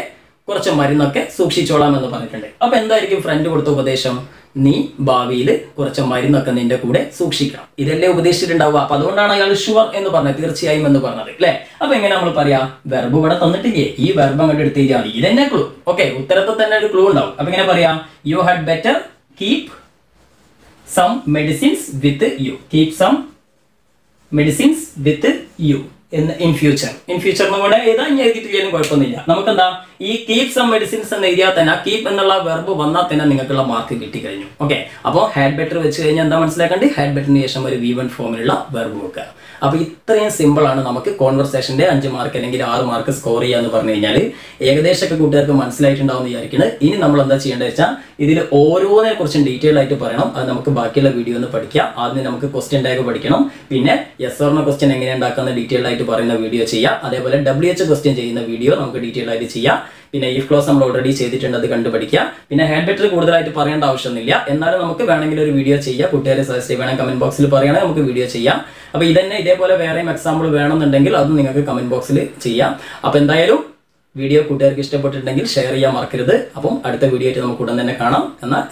കുറച്ച് മരുന്നൊക്കെ സൂക്ഷിച്ചോളാം എന്ന് പറഞ്ഞിട്ടുണ്ട് അപ്പൊ എന്തായിരിക്കും ഫ്രണ്ട് കൊടുത്ത ഉപദേശം നീ ഭാവിയിൽ കുറച്ച് മരുന്നൊക്കെ നിന്റെ കൂടെ സൂക്ഷിക്കണം ഇതല്ലേ ഉപദേശിച്ചിട്ടുണ്ടാവുക അപ്പൊ അതുകൊണ്ടാണ് അയാൾ ഷുവർ എന്ന് പറഞ്ഞത് തീർച്ചയായും എന്ന് പറഞ്ഞത് അല്ലെ അപ്പൊ എങ്ങനെ നമ്മൾ പറയാ വെർബ് ഇവിടെ തന്നിട്ടില്ലേ ഈ വെർബ് അങ്ങോട്ട് എടുത്ത് കഴിഞ്ഞാൽ മതി ഇതന്നെ ക്ലൂ ഓക്കെ ഉത്തരത്തിൽ തന്നെ ഒരു ക്ലൂ ഉണ്ടാവും അപ്പൊ എങ്ങനെ പറയാം you had better keep some medicines with you keep some medicines with you എന്ന് ഇൻ ഫ്യൂച്ചർ ഇൻ ഫ്യൂച്ചർ കൂടെ ഏതാ ഇനി എഴുതിയിട്ടില്ലെങ്കിലും കുഴപ്പമൊന്നുമില്ല നമുക്കെന്താ ഈ കീപ് സം മെഡിസിൻസ് എന്ന് എഴുതിയാൽ തന്നെ ആ കീപ് എന്നുള്ള വെർബ് വന്നാൽ തന്നെ നിങ്ങൾക്കുള്ള മാർക്ക് കിട്ടി കഴിഞ്ഞു ഓക്കെ അപ്പോൾ ഹാഡ് ബെറ്റർ വെച്ച് കഴിഞ്ഞാൽ എന്താ മനസ്സിലാക്കേണ്ടത് ഹാഡ് ബെറ്ററിന് ശേഷം ഒരു വി വൺ ഫോമിലുള്ള വെർബ് വെക്കുക അപ്പോൾ ഇത്രയും സിമ്പിൾ ആണ് നമുക്ക് കോൺവെർസേഷന്റെ അഞ്ച് മാർക്ക് അല്ലെങ്കിൽ ആറ് മാർക്ക് സ്കോർ ചെയ്യുക എന്ന് പറഞ്ഞു കഴിഞ്ഞാൽ ഏകദേശമൊക്കെ കൂട്ടുകാർക്ക് മനസ്സിലായിട്ടുണ്ടാവും എന്ന് വിചാരിക്കുന്നത് ഇനി നമ്മൾ എന്താ ചെയ്യേണ്ടത് വെച്ചാൽ ഇതിൽ ഓരോന്നിനെ കുറിച്ചും ഡീറ്റെയിൽ ആയിട്ട് പറയണം അത് നമുക്ക് ബാക്കിയുള്ള വീഡിയോ ഒന്ന് പഠിക്കാം ആദ്യം നമുക്ക് ക്വസ്റ്റ്യൻ ടാഗ് പഠിക്കണം പിന്നെ എസ് ഓർണ ക്വസ്റ്റ്യൻ എങ്ങനെ ഉണ്ടാക്കുന്ന ഡീറ്റെയിൽ ആയിട്ട് പറയുന്ന വീഡിയോ ചെയ്യാം അതേപോലെ ഡബ്ല്യു എച്ച് ക്വസ്റ്റ്യൻ ചെയ്യുന്ന വീഡിയോ നമുക്ക് ഡീറ്റെയിൽ ആയിട്ട് ചെയ്യാം പിന്നെ ഈ ക്ലോസ് നമ്മൾ ഓൾറെഡി ചെയ്തിട്ടുണ്ട് അത് കണ്ടു പഠിക്കുക പിന്നെ ഹാൻഡ് ബെറ്റർ കൂടുതലായിട്ട് പറയേണ്ട ആവശ്യമൊന്നുമില്ല എന്നാലും നമുക്ക് വേണമെങ്കിൽ ഒരു വീഡിയോ ചെയ്യാം കൂട്ടുകാരെ സജസ്റ്റ് വേണം കമന്റ് ബോക്സിൽ പറയുകയാണെങ്കിൽ നമുക്ക് വീഡിയോ ചെയ്യാം അപ്പോൾ ഇതന്നെ ഇതേപോലെ വേറെയും എക്സാമ്പിൾ വേണമെന്നുണ്ടെങ്കിൽ അത് നിങ്ങൾക്ക് കമന്റ് ബോക്സിൽ ചെയ്യാം അപ്പോൾ എന്തായാലും വീഡിയോ കൂട്ടുകാർക്ക് ഇഷ്ടപ്പെട്ടിട്ടുണ്ടെങ്കിൽ ഷെയർ ചെയ്യാൻ മറക്കരുത് അപ്പം അടുത്ത വീഡിയോ ആയിട്ട് നമുക്ക് ഉടൻ തന്നെ കാണാം എന്നാൽ